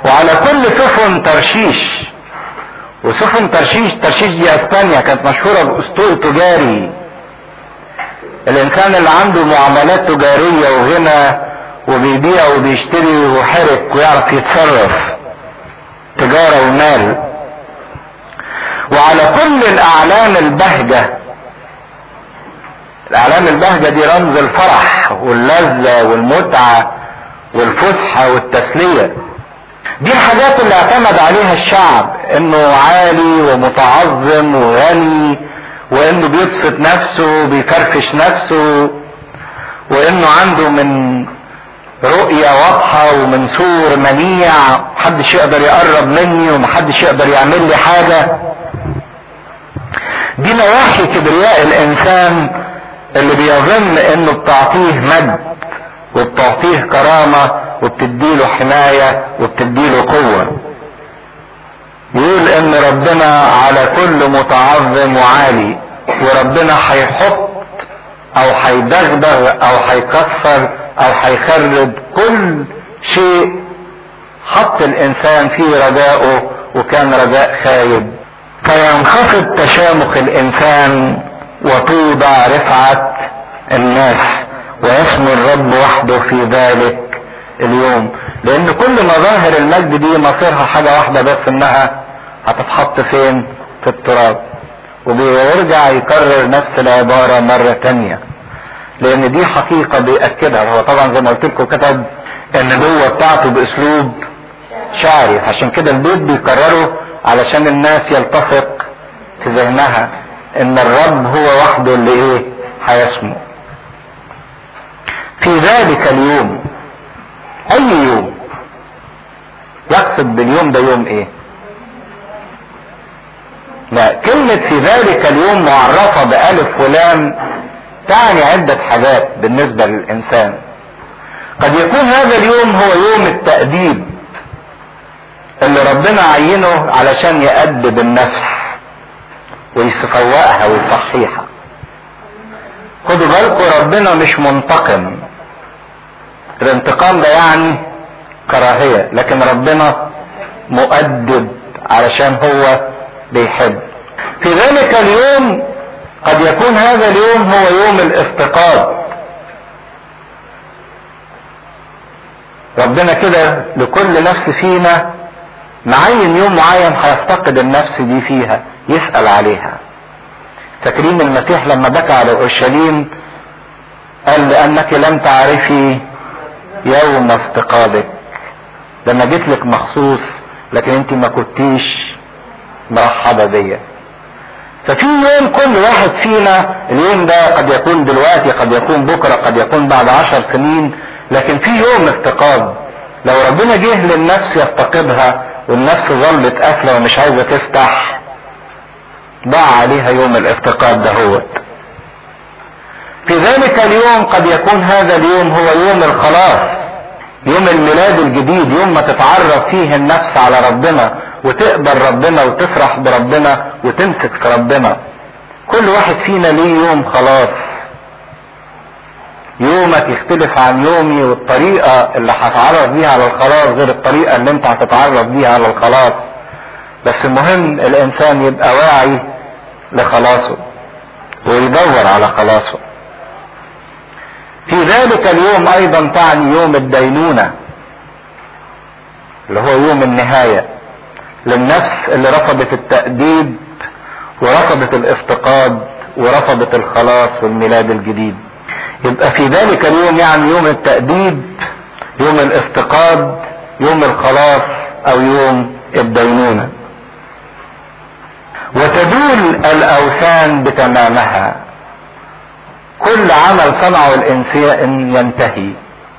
وعلى كل سفن ترشيش وسفن ترشيش ترشيش دي اسبانيا كانت مشهورة باسطول تجاري الانسان اللي عنده معاملات تجارية وغنى وبيبيع وبيشتري وحرك ويعرف يتصرف تجارة ومال وعلى كل الاعلام البهجة الاعلام البهجة دي رمز الفرح واللذة والمتعة والفسحة والتسلية دي الحاجات اللي اعتمد عليها الشعب انه عالي ومتعظم وغني وانه بيبسط نفسه بيفرفش نفسه وانه عنده من رؤية واضحة ومن سور منيع محدش يقدر يقرب مني ومحدش يقدر يعمل لي حاجة دي نواحي كبرياء الانسان اللي بيظن انه بتعطيه مجد وبتعطيه كرامة وبتديله حماية وبتديله قوة يقول ان ربنا على كل متعظم وعالي وربنا هيحط او هيدغدغ او هيكسر او هيخرب كل شيء حط الانسان فيه رجاؤه وكان رجاء خايب فينخفض تشامخ الانسان وتوضع رفعة الناس ويسمو الرب وحده في ذلك اليوم لان كل مظاهر المجد دي مصيرها حاجة واحدة بس انها هتتحط فين في التراب وبيرجع يكرر نفس العبارة مرة تانية لان دي حقيقة بيأكدها هو طبعا زي ما قلت لكم كتب النبوة بتاعته باسلوب شعري عشان كده البيت بيكرره علشان الناس يلتصق في ذهنها ان الرب هو وحده اللي ايه هيسمو في ذلك اليوم اي يوم يقصد باليوم ده يوم ايه لا كلمة في ذلك اليوم معرفة بألف ولام تعني عدة حاجات بالنسبة للإنسان قد يكون هذا اليوم هو يوم التأديب اللي ربنا عينه علشان يأدب النفس ويفوقها ويصحيها خدوا بالكم ربنا مش منتقم الانتقام ده يعني كراهية لكن ربنا مؤدب علشان هو بيحب في ذلك اليوم قد يكون هذا اليوم هو يوم الافتقاد ربنا كده لكل نفس فينا معين يوم معين هيفتقد النفس دي فيها يسأل عليها فاكرين المسيح لما بكى على اورشليم قال لانك لم تعرفي يوم افتقادك لما جيت لك مخصوص لكن انت ما كنتيش مرحبة بيا ففي يوم كل واحد فينا اليوم ده قد يكون دلوقتي قد يكون بكرة قد يكون بعد عشر سنين لكن في يوم افتقاد لو ربنا جه للنفس يفتقدها والنفس ظلت قافلة ومش عايزة تفتح ضاع عليها يوم الافتقاد دهوت في ذلك اليوم قد يكون هذا اليوم هو يوم الخلاص يوم الميلاد الجديد يوم ما تتعرف فيه النفس على ربنا وتقبل ربنا وتفرح بربنا وتمسك في ربنا كل واحد فينا ليه يوم خلاص يومك يختلف عن يومي والطريقة اللي هتعرف بيها على الخلاص غير الطريقة اللي انت هتتعرف بيها على الخلاص بس المهم الانسان يبقى واعي لخلاصه ويدور على خلاصه في ذلك اليوم ايضا تعني يوم الدينونة اللي هو يوم النهاية للنفس اللي رفضت التأديب ورفضت الافتقاد ورفضت الخلاص والميلاد الجديد يبقى في ذلك اليوم يعني يوم التأديب يوم الافتقاد يوم الخلاص او يوم الدينونة وتدول الاوثان بتمامها كل عمل صنعه الانسان ينتهي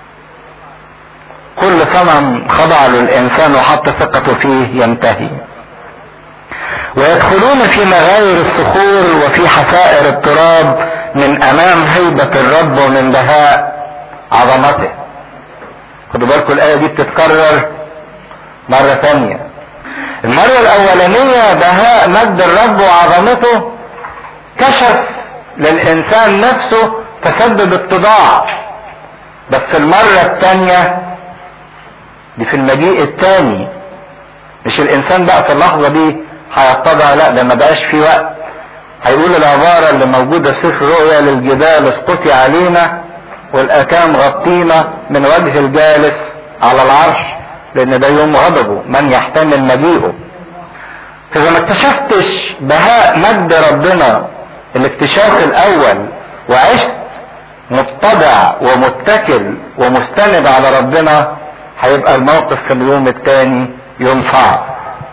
كل صنم خضع له الانسان وحط ثقته فيه ينتهي ويدخلون في مغاير الصخور وفي حفائر التراب من امام هيبة الرب ومن بهاء عظمته خدوا بالكم الايه دي بتتكرر مرة ثانية المرة الاولانية بهاء مجد الرب وعظمته كشف للانسان نفسه فسبب اتضاع بس المرة الثانية دي في المجيء الثاني مش الانسان بقى في اللحظه دي هيتضع لا ده ما بقاش في وقت هيقول العباره اللي موجوده في سفر رؤيا للجبال اسقطي علينا والاكام غطينا من وجه الجالس على العرش لان ده يوم غضبه من يحتمل مجيئه فاذا ما اكتشفتش بهاء مجد ربنا الاكتشاف الاول وعشت متضع ومتكل ومستند على ربنا هيبقى الموقف في اليوم الثاني يوم صعب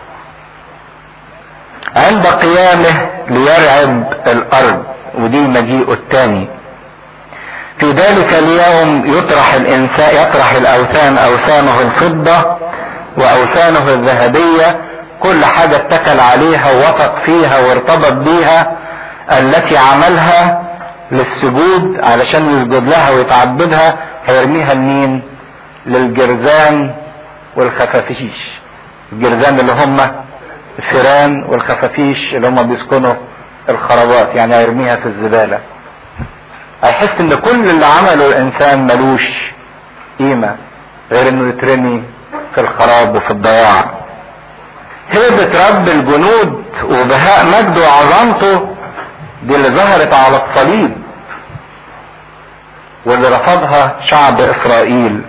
عند قيامه ليرعب الارض ودي مجيئه الثاني في ذلك اليوم يطرح الانسان يطرح الاوثان اوثانه الفضه واوثانه الذهبيه كل حاجه اتكل عليها ووثق فيها وارتبط بيها التي عملها للسجود علشان يسجد لها ويتعبدها هيرميها لمين للجرذان والخفافيش الجرذان اللي هم الفيران والخفافيش اللي هم بيسكنوا الخرابات يعني هيرميها في الزباله هيحس ان كل اللي عمله الانسان ملوش قيمه غير انه يترمي في الخراب وفي الضياع هيبة رب الجنود وبهاء مجده وعظمته دي اللي ظهرت على الصليب واللي رفضها شعب اسرائيل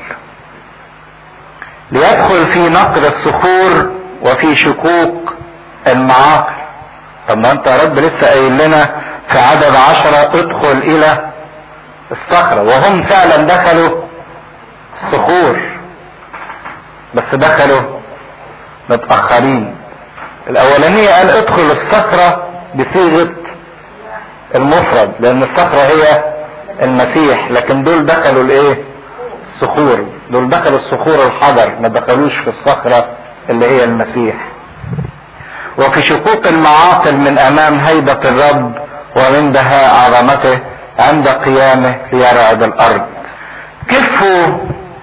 ليدخل في نقر الصخور وفي شكوك المعاقل طب ما انت يا رب لسه قايل لنا في عدد عشرة ادخل الى الصخرة وهم فعلا دخلوا الصخور بس دخلوا متأخرين الاولانية قال ادخل الصخرة بصيغة المفرد لان الصخرة هي المسيح لكن دول دخلوا الايه الصخور دول دخلوا الصخور الحجر ما دخلوش في الصخرة اللي هي المسيح وفي شقوق المعاقل من امام هيبة الرب ومن بهاء عظمته عند قيامه ليرعب الارض كفوا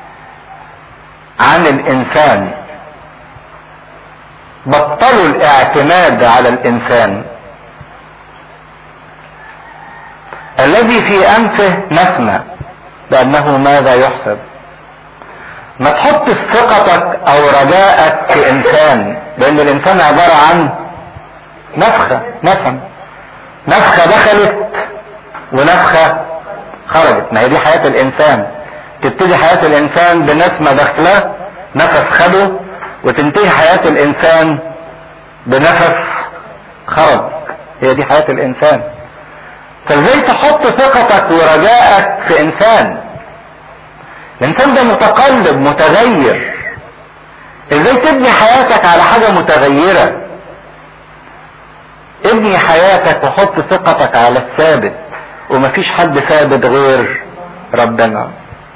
عن الانسان بطلوا الاعتماد على الانسان الذي في انفه نسمة بانه ماذا يحسب ما تحطش ثقتك او رجاءك في انسان لان الانسان عبارة عن نفخة نسم نفخة دخلت ونفخة خرجت ما هي دي حياة الانسان تبتدي حياة الانسان بنسمة داخلة نفس خده وتنتهي حياة الانسان بنفس خرج هي دي حياة الانسان فازاي تحط ثقتك ورجائك في انسان الانسان ده متقلب متغير ازاي تبني حياتك على حاجة متغيرة ابني حياتك وحط ثقتك على الثابت ومفيش حد ثابت غير ربنا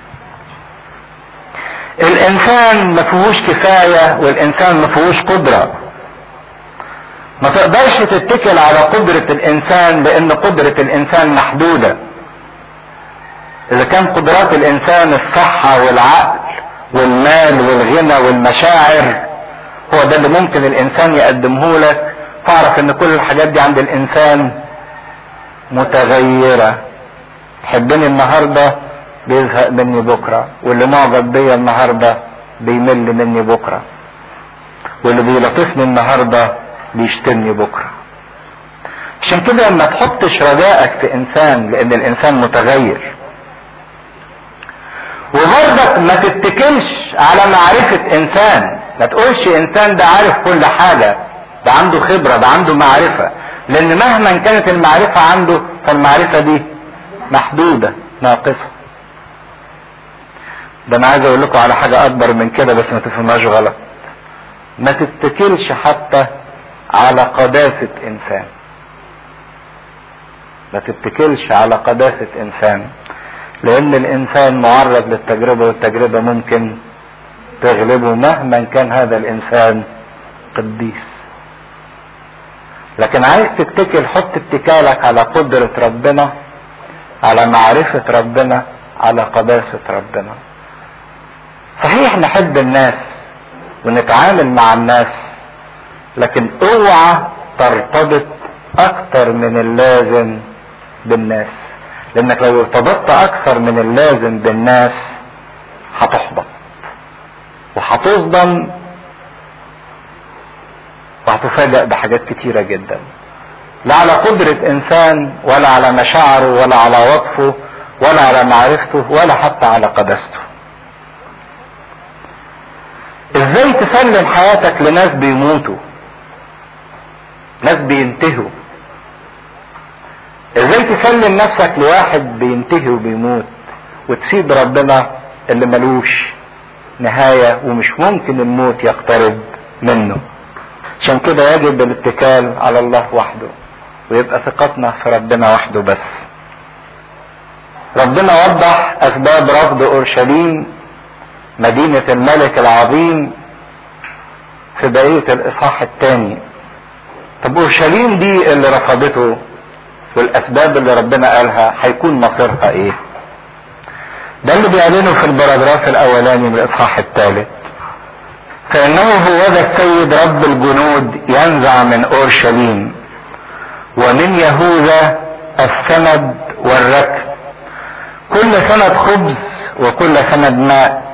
الانسان مفيهوش كفاية والانسان مفيهوش قدرة ما تقدرش تتكل على قدرة الانسان لان قدرة الانسان محدودة اذا كان قدرات الانسان الصحة والعقل والمال والغنى والمشاعر هو ده اللي ممكن الانسان يقدمه لك فاعرف ان كل الحاجات دي عند الانسان متغيرة حبني النهاردة بيزهق مني بكرة واللي معجب بيا النهاردة بيمل مني بكرة واللي بيلطفني النهاردة بيشتمني بكرة عشان كده ما تحطش رجائك في انسان لان الانسان متغير وبرضك ما تتكلش على معرفة انسان ما تقولش انسان ده عارف كل حاجة ده عنده خبرة ده عنده معرفة لان مهما كانت المعرفة عنده فالمعرفة دي محدودة ناقصة ده انا عايز اقول لكم على حاجة اكبر من كده بس ما تفهمهاش غلط ما تتكلش حتى على قداسة انسان ما تتكلش على قداسة انسان لان الانسان معرض للتجربة والتجربة ممكن تغلبه مهما كان هذا الانسان قديس لكن عايز تتكل حط اتكالك على قدرة ربنا على معرفة ربنا على قداسة ربنا صحيح نحب الناس ونتعامل مع الناس لكن اوعى ترتبط اكتر من اللازم بالناس لانك لو ارتبطت اكثر من اللازم بالناس هتحبط وهتصدم وهتفاجأ بحاجات كتيرة جدا لا على قدرة انسان ولا على مشاعره ولا على وصفه ولا على معرفته ولا حتى على قدسته ازاي تسلم حياتك لناس بيموتوا ناس بينتهوا ازاي تسلم نفسك لواحد بينتهي وبيموت وتسيب ربنا اللي ملوش نهاية ومش ممكن الموت يقترب منه عشان كده يجب الاتكال على الله وحده ويبقى ثقتنا في ربنا وحده بس ربنا وضح اسباب رفض اورشليم مدينة الملك العظيم في بقية الاصحاح الثاني طب اورشليم دي اللي رفضته والاسباب اللي ربنا قالها هيكون مصيرها ايه ده اللي بيعلنه في البراجراف الاولاني من الاصحاح الثالث فانه هو ذا السيد رب الجنود ينزع من اورشليم ومن يهوذا السند والركب كل سند خبز وكل سند ماء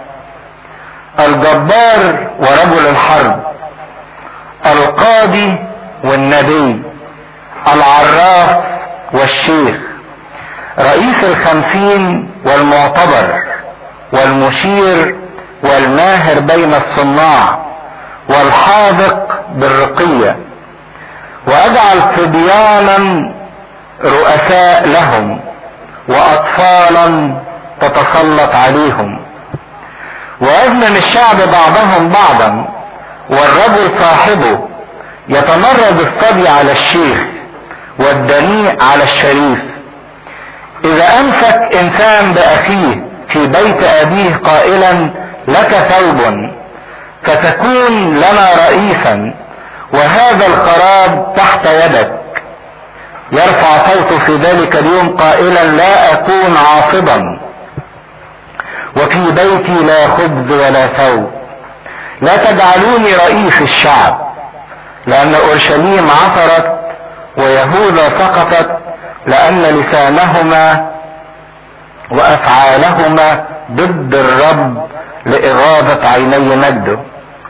الجبار ورجل الحرب القاضي والنبي العراف والشيخ رئيس الخمسين والمعتبر والمشير والماهر بين الصناع والحاذق بالرقية واجعل صبيانا رؤساء لهم واطفالا تتسلط عليهم ويظلم الشعب بعضهم بعضا والرجل صاحبه يتمرد الصبي على الشيخ والدنيء على الشريف اذا امسك انسان باخيه في بيت ابيه قائلا لك ثوب فتكون لنا رئيسا وهذا الخراب تحت يدك يرفع صوته في ذلك اليوم قائلا لا اكون عاصبا وفي بيتي لا خبز ولا ثوب لا تجعلوني رئيس الشعب لان اورشليم عثرت ويهوذا سقطت لان لسانهما وافعالهما ضد الرب لاغاظه عيني مجده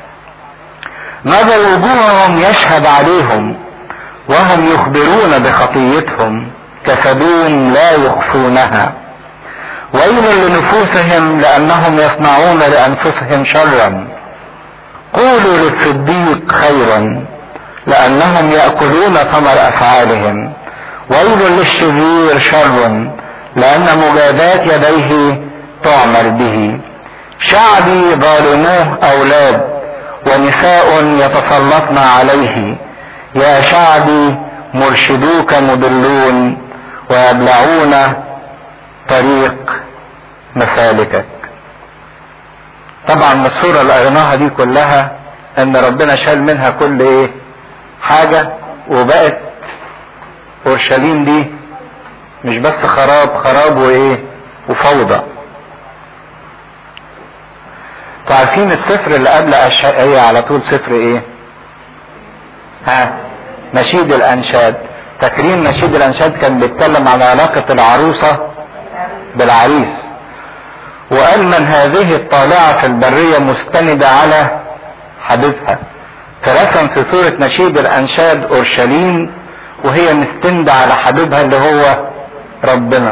ماذا وجوههم يشهد عليهم وهم يخبرون بخطيتهم كسدوم لا يخفونها ويل لنفوسهم لانهم يصنعون لانفسهم شرا قولوا للصديق خيرا لانهم ياكلون ثمر افعالهم ويل للشرير شر لان مجادات يديه تعمل به شعبي ظالموه اولاد ونساء يتسلطن عليه يا شعبي مرشدوك مضلون ويبلعون طريق مسالكك طبعا الصورة اللي قريناها دي كلها ان ربنا شال منها كل ايه حاجة وبقت اورشليم دي مش بس خراب خراب وايه وفوضى عارفين السفر اللي قبل اشعياء على طول سفر ايه ها نشيد الانشاد فاكرين نشيد الانشاد كان بيتكلم عن علاقة العروسة بالعريس وقال من هذه الطالعة في البرية مستندة على حبيبها فرسم في صورة نشيد الانشاد اورشليم وهي مستندة على حبيبها اللي هو ربنا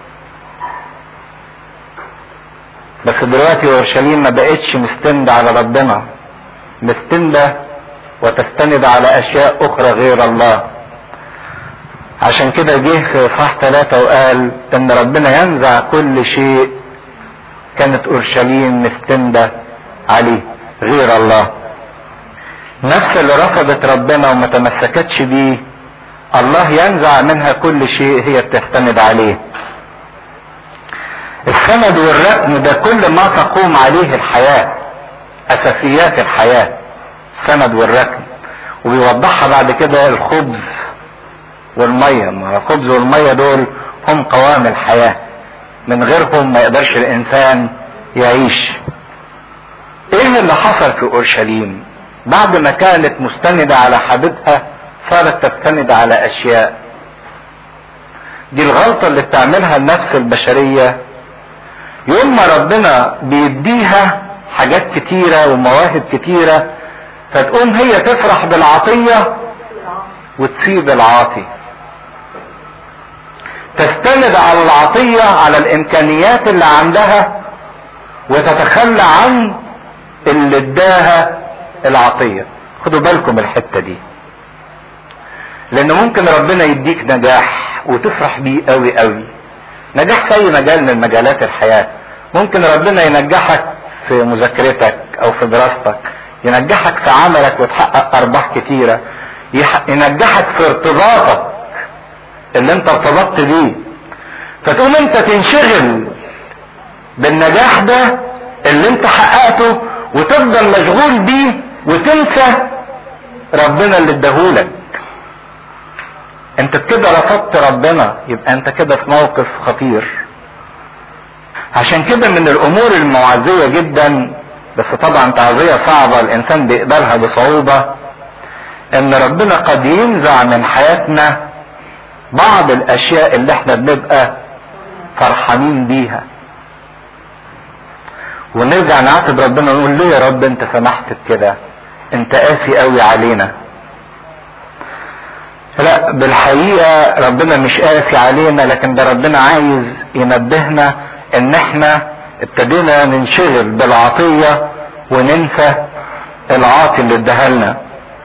بس دلوقتي اورشليم ما بقتش مستندة على ربنا مستندة وتستند على اشياء اخرى غير الله عشان كده جه في صح ثلاثة وقال ان ربنا ينزع كل شيء كانت اورشليم مستندة عليه غير الله نفس اللي رفضت ربنا وما تمسكتش بيه الله ينزع منها كل شيء هي بتستند عليه السند والركن ده كل ما تقوم عليه الحياة اساسيات الحياة السند والركن وبيوضحها بعد كده الخبز والمية ما الخبز والمية دول هم قوام الحياة من غيرهم ما يقدرش الانسان يعيش ايه اللي حصل في اورشليم بعد ما كانت مستندة على حبيبها صارت تستند على اشياء دي الغلطة اللي بتعملها النفس البشرية يوم ما ربنا بيديها حاجات كتيرة ومواهب كتيرة فتقوم هي تفرح بالعطية وتسيب العاطي تستند على العطية على الامكانيات اللي عندها وتتخلى عن اللي اداها العطية خدوا بالكم الحتة دي لان ممكن ربنا يديك نجاح وتفرح بيه قوي قوي نجاح في اي مجال من مجالات الحياة ممكن ربنا ينجحك في مذاكرتك او في دراستك ينجحك في عملك وتحقق ارباح كتيرة ينجحك في ارتباطك اللي انت ارتبطت بيه فتقوم انت تنشغل بالنجاح ده اللي انت حققته وتفضل مشغول بيه وتنسى ربنا اللي اداهولك انت كده رفضت ربنا يبقى انت كده في موقف خطير عشان كده من الامور المعزية جدا بس طبعا تعزية صعبة الانسان بيقبلها بصعوبة ان ربنا قد ينزع من حياتنا بعض الاشياء اللي احنا بنبقى فرحانين بيها ونرجع نعاتب ربنا ونقول ليه يا رب انت سمحت بكده انت قاسي قوي علينا لا بالحقيقة ربنا مش قاسي علينا لكن ده ربنا عايز ينبهنا ان احنا ابتدينا ننشغل بالعطية وننسى العاطي اللي اداها لنا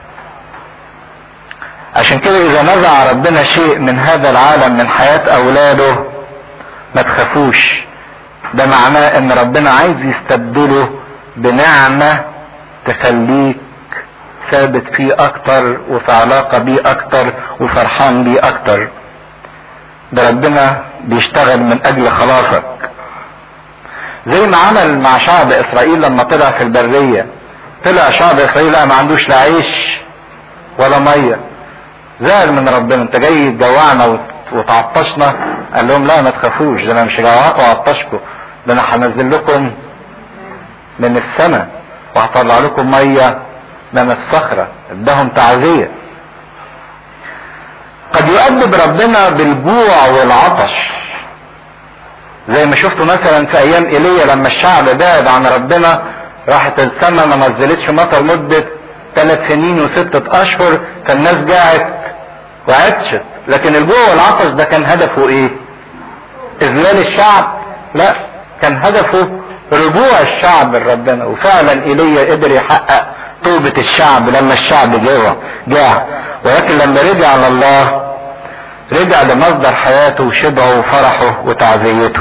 عشان كده اذا نزع ربنا شيء من هذا العالم من حياة اولاده ما تخافوش ده معناه ان ربنا عايز يستبدله بنعمة تخليك ثابت فيه اكتر وفي علاقة بيه اكتر وفرحان بيه اكتر ده ربنا بيشتغل من اجل خلاصك زي ما عمل مع شعب اسرائيل لما طلع في البرية طلع شعب اسرائيل لا ما عندوش لا عيش ولا ميه زعل من ربنا انت جاي تجوعنا وتعطشنا قال لهم لا ما تخافوش ده انا مش جوعكم وعطشكم ده انا هنزل لكم من السماء وهطلع لكم ميه من الصخره اداهم تعزيه قد يؤدب ربنا بالجوع والعطش زي ما شفتوا مثلا في ايام ايليا لما الشعب بعد عن ربنا راحت السماء ما نزلتش مطر مده ثلاث سنين وستة اشهر فالناس جاعت وعطشت لكن الجوع والعطش ده كان هدفه ايه اذلال الشعب لا كان هدفه رجوع الشعب لربنا وفعلا ايليا قدر يحقق توبة الشعب لما الشعب جوع جاع ولكن لما رجع لله رجع لمصدر حياته وشبعه وفرحه وتعزيته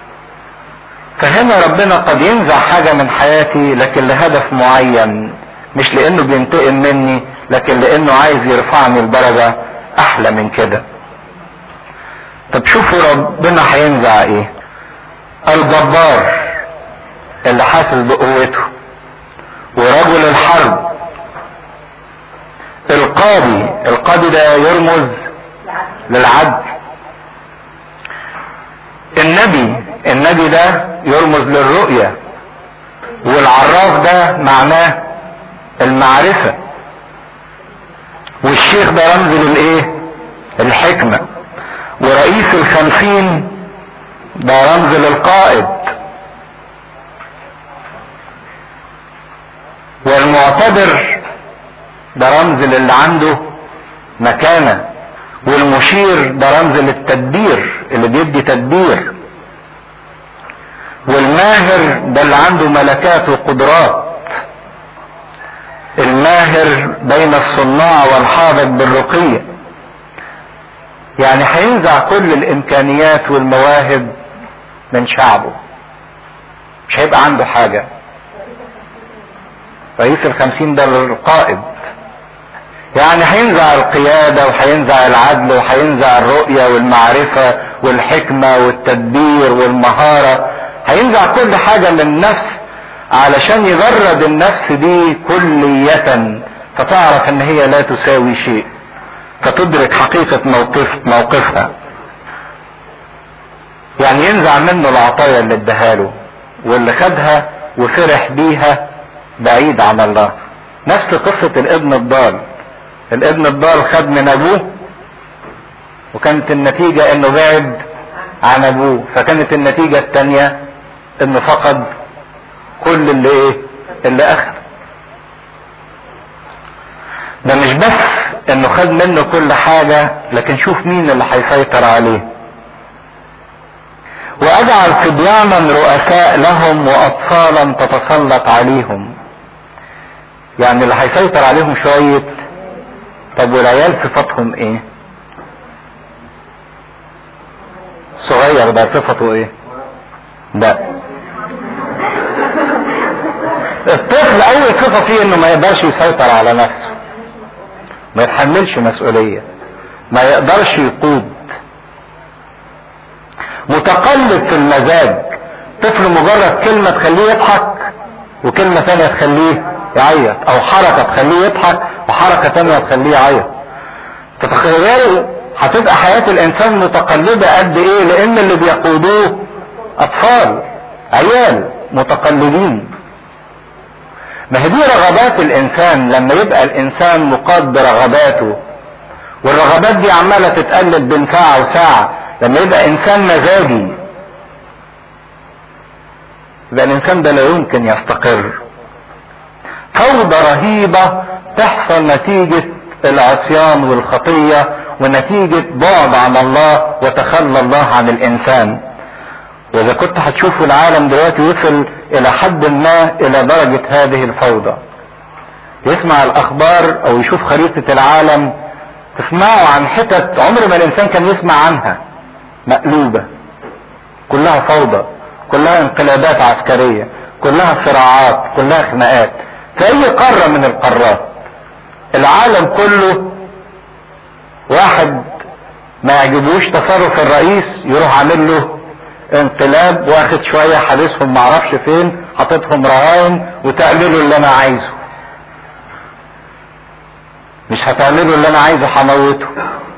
فهنا ربنا قد ينزع حاجة من حياتي لكن لهدف معين مش لانه بينتقم مني لكن لانه عايز يرفعني لدرجة احلى من كده طب شوفوا ربنا هينزع ايه الجبار اللي حاسس بقوته ورجل الحرب القاضي القاضي ده يرمز للعدل النبي النبي ده يرمز للرؤية والعراف ده معناه المعرفة والشيخ ده رمز للايه الحكمة ورئيس الخمسين ده رمز للقائد والمعتبر ده رمز للي عنده مكانة والمشير ده رمز للتدبير اللي بيدي تدبير والماهر ده اللي عنده ملكات وقدرات الماهر بين الصناع والحاضر بالرقية يعني هينزع كل الامكانيات والمواهب من شعبه مش هيبقى عنده حاجة رئيس الخمسين ده القائد يعني هينزع القيادة وهينزع العدل وهينزع الرؤية والمعرفة والحكمة والتدبير والمهارة هينزع كل حاجة من النفس علشان يجرد النفس دي كلية فتعرف ان هي لا تساوي شيء فتدرك حقيقة موقف موقفها يعني ينزع منه العطايا اللي اداها له واللي خدها وفرح بيها بعيد عن الله نفس قصة الابن الضال الابن الضال خد من ابوه وكانت النتيجة انه بعد عن ابوه فكانت النتيجة التانية انه فقد كل اللي ايه اللي اخذ ده مش بس انه خد منه كل حاجة لكن شوف مين اللي هيسيطر عليه واجعل صبيانا رؤساء لهم واطفالا تتسلط عليهم يعني اللي هيسيطر عليهم شوية طب والعيال صفاتهم ايه الصغير ده صفته ايه ده الطفل اول صفة فيه انه ما يقدرش يسيطر على نفسه ما يتحملش مسؤولية ما يقدرش يقود متقلب في المزاج طفل مجرد كلمة تخليه يضحك وكلمة تانية تخليه يعيط او حركة تخليه يضحك وحركة تانية تخليه يعيط تتخيلوا هتبقى حياة الانسان متقلبة قد ايه لان اللي بيقودوه اطفال عيال متقلبين ما هي دي رغبات الانسان لما يبقى الانسان مقاد برغباته والرغبات دي عمالة تتقلب بين ساعة وساعة لما يبقى انسان مزاجي يبقى الانسان ده لا يمكن يستقر فوضى رهيبة تحصل نتيجة العصيان والخطية ونتيجة بعد عن الله وتخلى الله عن الانسان واذا كنت هتشوفوا العالم دلوقتي وصل الى حد ما الى درجة هذه الفوضى يسمع الاخبار او يشوف خريطة العالم تسمعوا عن حتت عمر ما الانسان كان يسمع عنها مقلوبة كلها فوضى كلها انقلابات عسكرية كلها صراعات كلها خناقات في اي قارة من القارات العالم كله واحد ما يعجبوش تصرف الرئيس يروح عامل له انقلاب واخد شوية حابسهم معرفش فين حاططهم رهائن وتعملوا اللي انا عايزه مش هتعملوا اللي انا عايزه هموته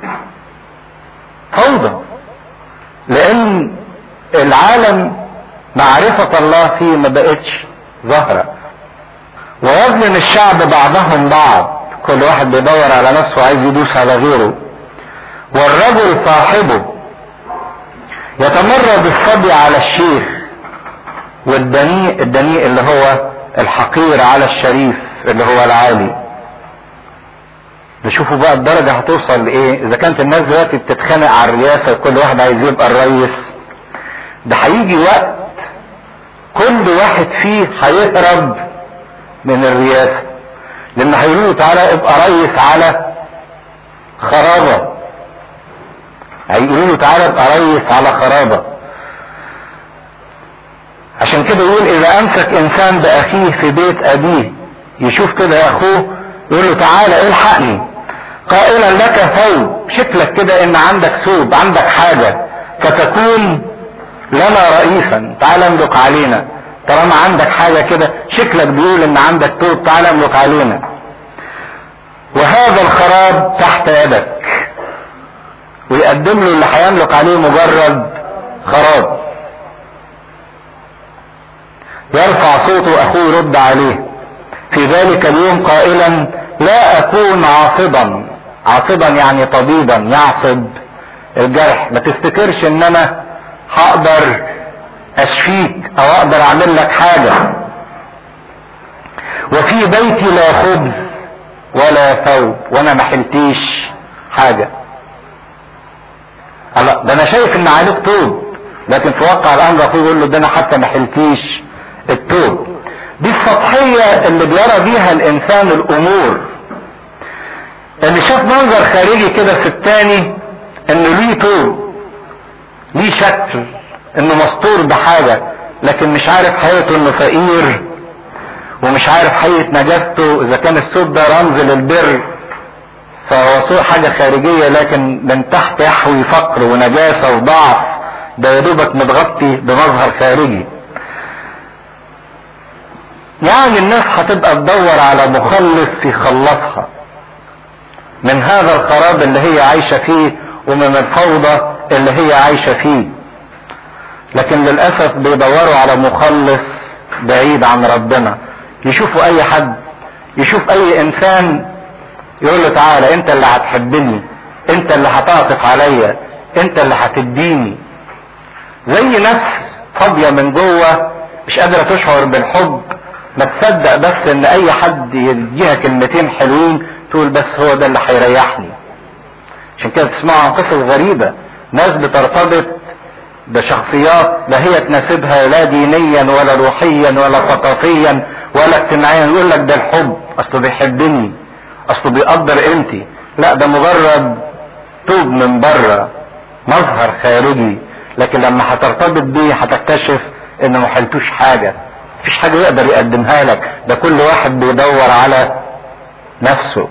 فوضى لان العالم معرفة الله فيه ما بقتش ظاهرة ويظلم الشعب بعضهم بعض كل واحد بيدور على نفسه وعايز يدوس على غيره والرجل صاحبه يتمرد الصبي على الشيخ والدنيء الدنيء اللي هو الحقير على الشريف اللي هو العالي نشوفوا بقى الدرجة هتوصل لإيه إذا كانت الناس دلوقتي بتتخانق على الرئاسة وكل واحد عايز يبقى الرئيس ده هيجي وقت كل واحد فيه هيهرب من الرئاسة لأن هيقولوا له تعالى ابقى رئيس على خرابة هيقولوا له تعالى ابقى ريس على خرابة عشان كده يقول اذا امسك انسان باخيه في بيت ابيه يشوف كده اخوه يقول له تعالى الحقني قائلا لك ثوب شكلك كده ان عندك ثوب عندك حاجة فتكون لنا رئيسا تعال املك علينا طالما عندك حاجة كده شكلك بيقول ان عندك ثوب تعال املك علينا وهذا الخراب تحت يدك ويقدم له اللي هيملك عليه مجرد خراب يرفع صوته اخوه يرد عليه في ذلك اليوم قائلا لا اكون عاصبا عاصبا يعني طبيبا يعصب الجرح ما تفتكرش ان انا هقدر اشفيك او اقدر اعمل لك حاجة وفي بيتي لا خبز ولا ثوب وانا ما حلتيش حاجه الله ده انا شايف ان عليك توب لكن في واقع الامر اخوه يقول له ده انا حتى ما حلتيش التوب دي السطحية اللي بيرى بيها الانسان الامور اللي شاف منظر خارجي كده في التاني انه ليه توب ليه شكل انه مستور بحاجة لكن مش عارف حقيقته انه فقير ومش عارف حقيقة نجاسته اذا كان الثوب ده رمز للبر فهو صور حاجة خارجية لكن من تحت يحوي فقر ونجاسة وضعف ده يا دوبك متغطي بمظهر خارجي يعني الناس هتبقى تدور على مخلص يخلصها من هذا الخراب اللي هي عايشة فيه ومن الفوضى اللي هي عايشة فيه لكن للأسف بيدوروا على مخلص بعيد عن ربنا يشوفوا أي حد يشوف أي إنسان يقول له تعالى أنت اللي هتحبني أنت اللي هتعطف عليا أنت اللي هتديني زي نفس فاضية من جوه مش قادرة تشعر بالحب ما تصدق بس ان اي حد يديها كلمتين حلوين تقول بس هو ده اللي هيريحني عشان كده تسمعوا عن قصص غريبة ناس بترتبط بشخصيات لا هي تناسبها لا دينيا ولا روحيا ولا ثقافيا ولا اجتماعيا يقول لك ده الحب اصله بيحبني اصله بيقدر قيمتي لا ده مجرد توب من بره مظهر خارجي لكن لما هترتبط بيه هتكتشف انه ما حلتوش حاجه مفيش حاجه يقدر يقدمها لك ده كل واحد بيدور على نفسه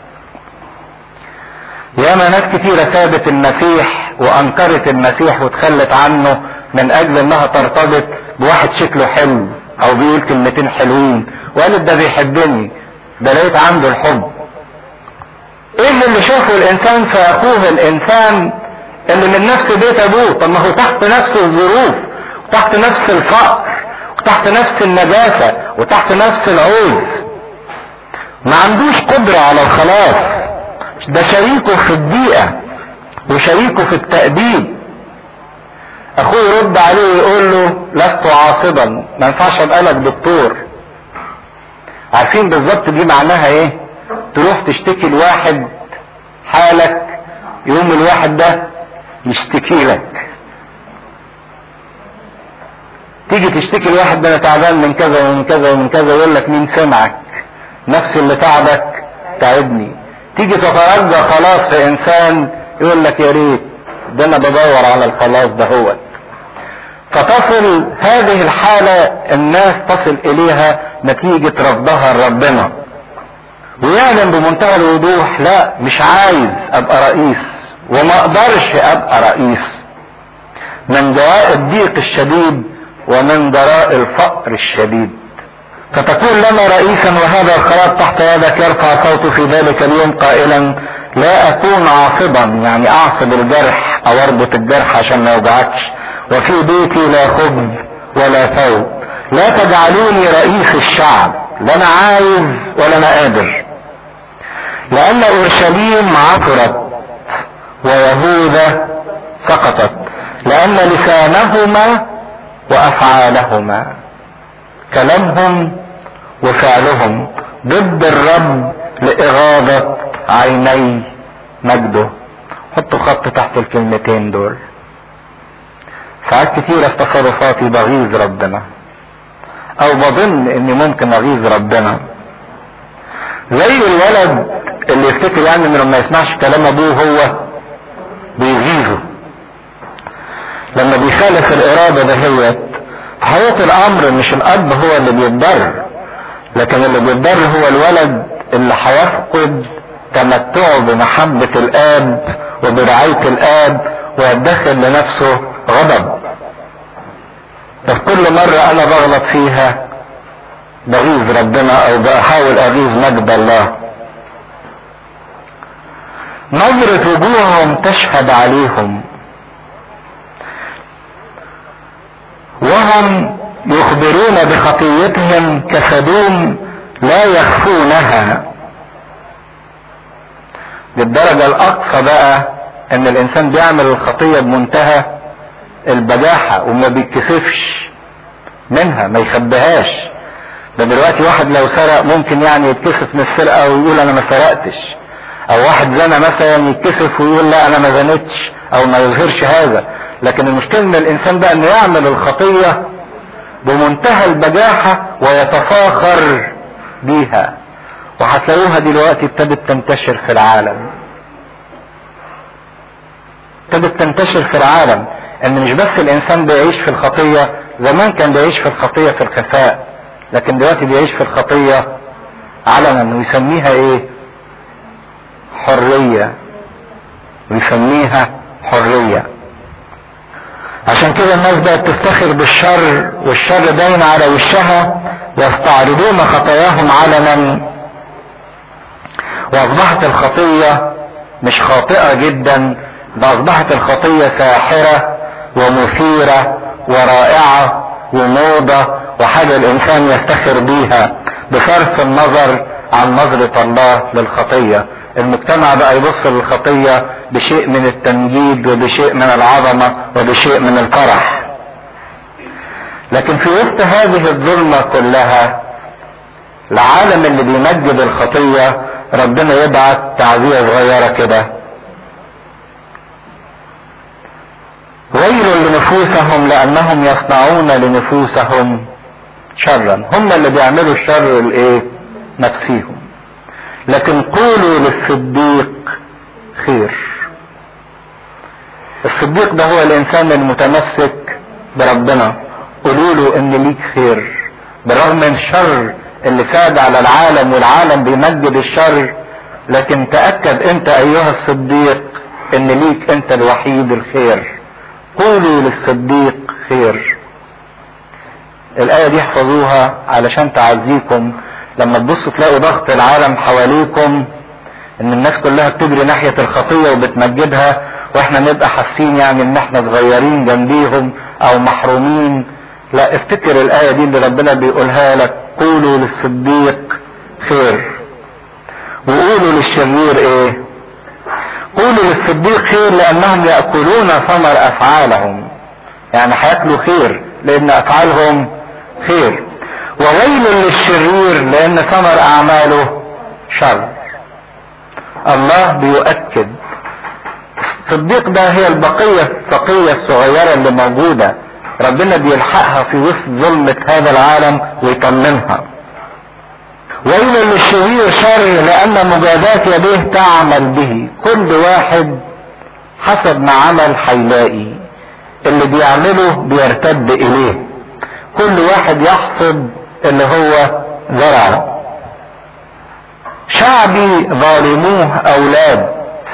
ياما ناس كتيرة سابت المسيح وانكرت المسيح وتخلت عنه من اجل انها ترتبط بواحد شكله حلو او بيقول كلمتين حلوين وقالت ده بيحبني ده لقيت عنده الحب ايه اللي شافه الانسان في اخوه الانسان اللي من نفس بيت ابوه طب ما هو تحت نفس الظروف وتحت نفس الفقر وتحت نفس النجاسة وتحت نفس العوز ما عندوش قدرة على الخلاص ده شريكه في الضيقة وشريكه في التأديب اخوه يرد عليه ويقول له لست عاصبا ما ينفعش ابقى لك دكتور عارفين بالظبط دي معناها ايه تروح تشتكي لواحد حالك يقوم الواحد ده يشتكي لك تيجي تشتكي لواحد ده انا تعبان من كذا ومن كذا ومن كذا يقول لك مين سمعك نفس اللي تعبك تعبني تيجي تترجى خلاص في انسان يقول لك يا ريت ده انا بدور على الخلاص ده هو فتصل هذه الحالة الناس تصل اليها نتيجة رفضها لربنا ويعلم بمنتهى الوضوح لا مش عايز ابقى رئيس وما اقدرش ابقى رئيس من جراء الضيق الشديد ومن جراء الفقر الشديد فتكون لنا رئيسا وهذا الخلاط تحت يدك يرفع صوته في ذلك اليوم قائلا لا اكون عاصبا يعني اعصب الجرح او اربط الجرح عشان ما يوجعكش وفي بيتي لا خبز ولا ثوب لا تجعلوني رئيس الشعب لا انا عايز ولا انا قادر لان اورشليم عثرت ويهوذا سقطت لان لسانهما وافعالهما كلامهم وفعلهم ضد الرب لاغاظة عيني مجده حطوا خط تحت الكلمتين دول ساعات كتيرة في تصرفاتي بغيظ ربنا او بظن اني ممكن اغيظ ربنا زي الولد اللي يفتكر يعني انه لما يسمعش كلام ابوه هو بيغيظه لما بيخالف الارادة دهيت في حقيقة الامر مش الاب هو اللي بيتضر لكن اللي بيتضر هو الولد اللي هيفقد تمتعه بمحبة الاب وبرعاية الاب ويدخل لنفسه غضب ففي كل مرة انا بغلط فيها بغيظ ربنا او بحاول اغيظ مجد الله نظرة وجوههم تشهد عليهم وهم يخبرون بخطيتهم كسدوم لا يخفونها للدرجة الأقصى بقى إن الإنسان بيعمل الخطية بمنتهى البجاحة وما بيتكسفش منها ما يخبيهاش ده دلوقتي واحد لو سرق ممكن يعني يتكسف من السرقة ويقول أنا ما سرقتش أو واحد زنى مثلا يتكسف ويقول لا أنا ما زنتش أو ما يظهرش هذا لكن المشكلة ان الانسان بقى انه يعمل الخطية بمنتهى البجاحة ويتفاخر بيها وهتلاقوها دلوقتي ابتدت تنتشر في العالم ابتدت تنتشر في العالم ان مش بس الانسان بيعيش في الخطية زمان كان بيعيش في الخطية في الخفاء لكن دلوقتي بيعيش في الخطية علنا ويسميها ايه حرية ويسميها حرية عشان كده الناس بقت تفتخر بالشر والشر باين على وشها يستعرضون خطاياهم علنا واصبحت الخطية مش خاطئة جدا ده اصبحت الخطية ساحرة ومثيرة ورائعة وموضة وحاجة الانسان يفتخر بيها بصرف النظر عن نظرة الله للخطية المجتمع بقى يبص للخطية بشيء من التمجيد وبشيء من العظمة وبشيء من الفرح لكن في وسط هذه الظلمة كلها العالم اللي بيمجد الخطية ربنا يبعت تعزية صغيرة كده ويل لنفوسهم لانهم يصنعون لنفوسهم شرا هم اللي بيعملوا الشر الايه نفسيهم لكن قولوا للصديق خير الصديق ده هو الانسان المتمسك بربنا قولوا له ان ليك خير بالرغم من الشر اللي ساد على العالم والعالم بيمجد الشر لكن تأكد انت ايها الصديق ان ليك انت الوحيد الخير قولوا للصديق خير الآية دي احفظوها علشان تعزيكم لما تبصوا تلاقوا ضغط العالم حواليكم ان الناس كلها بتجري ناحية الخطية وبتمجدها واحنا نبقى حاسين يعني ان احنا صغيرين جنبيهم او محرومين لا افتكر الآية دي اللي ربنا بيقولها لك قولوا للصديق خير وقولوا للشرير ايه قولوا للصديق خير لانهم يأكلون ثمر افعالهم يعني هياكلوا خير لان افعالهم خير وويل للشرير لان ثمر اعماله شر الله بيؤكد الصديق ده هي البقية التقية الصغيرة اللي موجودة ربنا بيلحقها في وسط ظلمة هذا العالم ويطمنها ويل للشرير شر لان مجازات يديه تعمل به كل واحد حسب ما عمل هيلاقي اللي بيعمله بيرتد اليه كل واحد يحصد اللي هو زرعه شعبي ظالموه اولاد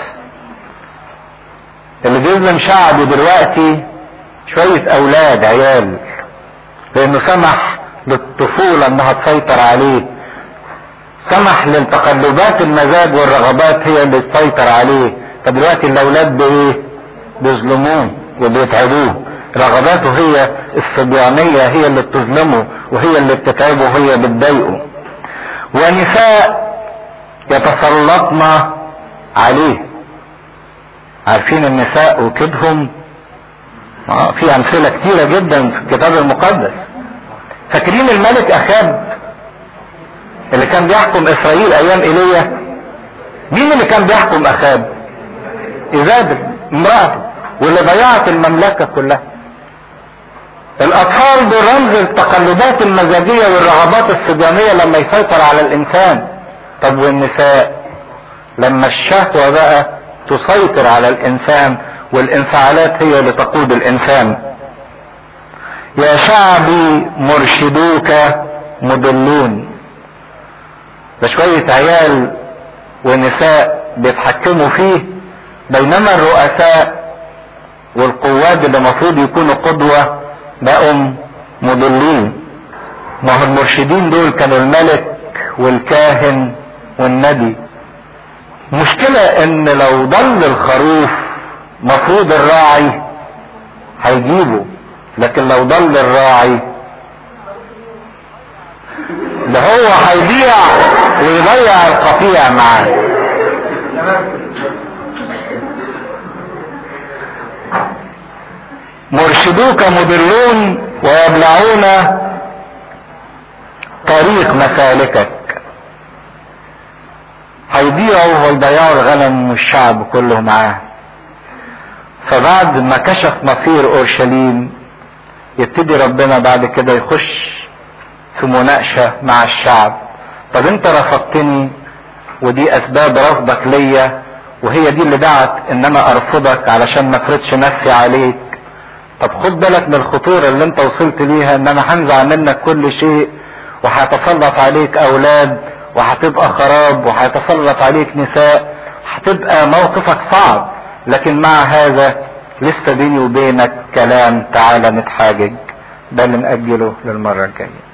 اللي بيظلم شعبه دلوقتي شوية اولاد عيال لانه سمح للطفولة انها تسيطر عليه سمح للتقلبات المزاج والرغبات هي اللي تسيطر عليه فدلوقتي الاولاد بايه بيظلموه وبيتعبوه رغباته هي الصبيانية هي اللي بتظلمه وهي اللي بتتعبه وهي بتضايقه ونساء يتسلطن عليه عارفين النساء وكدهم آه في امثلة كتيرة جدا في الكتاب المقدس فاكرين الملك اخاب اللي كان بيحكم اسرائيل ايام ايليا مين اللي كان بيحكم اخاب ايزابل امرأته واللي ضيعت المملكة كلها الاطفال دول رمز التقلبات المزاجية والرغبات الصبيانية لما يسيطر على الانسان طب والنساء لما الشهوة بقى تسيطر على الانسان والانفعالات هي اللي تقود الانسان يا شعبي مرشدوك مضلون ده شوية عيال ونساء بيتحكموا فيه بينما الرؤساء والقواد اللي المفروض يكونوا قدوة بقوا مضلين ما هو المرشدين دول كانوا الملك والكاهن والنبي مشكلة ان لو ضل الخروف مفروض الراعي هيجيبه لكن لو ضل الراعي ده هو هيبيع ويضيع القطيع معاه مرشدوك مضلون ويبلعون طريق مسالكك هيبيعوا ويضيعوا الغنم والشعب كله معاه فبعد ما كشف مصير اورشليم يبتدي ربنا بعد كده يخش في مناقشة مع الشعب طب انت رفضتني ودي اسباب رفضك ليا وهي دي اللي دعت ان انا ارفضك علشان ما افرضش نفسي عليك طب خد بالك من الخطورة اللي انت وصلت ليها ان انا هنزع منك كل شيء وهتسلط عليك اولاد وهتبقى خراب وهيتسلط عليك نساء هتبقى موقفك صعب لكن مع هذا لسه بيني وبينك كلام تعالى نتحاجج ده اللي نأجله للمرة الجاية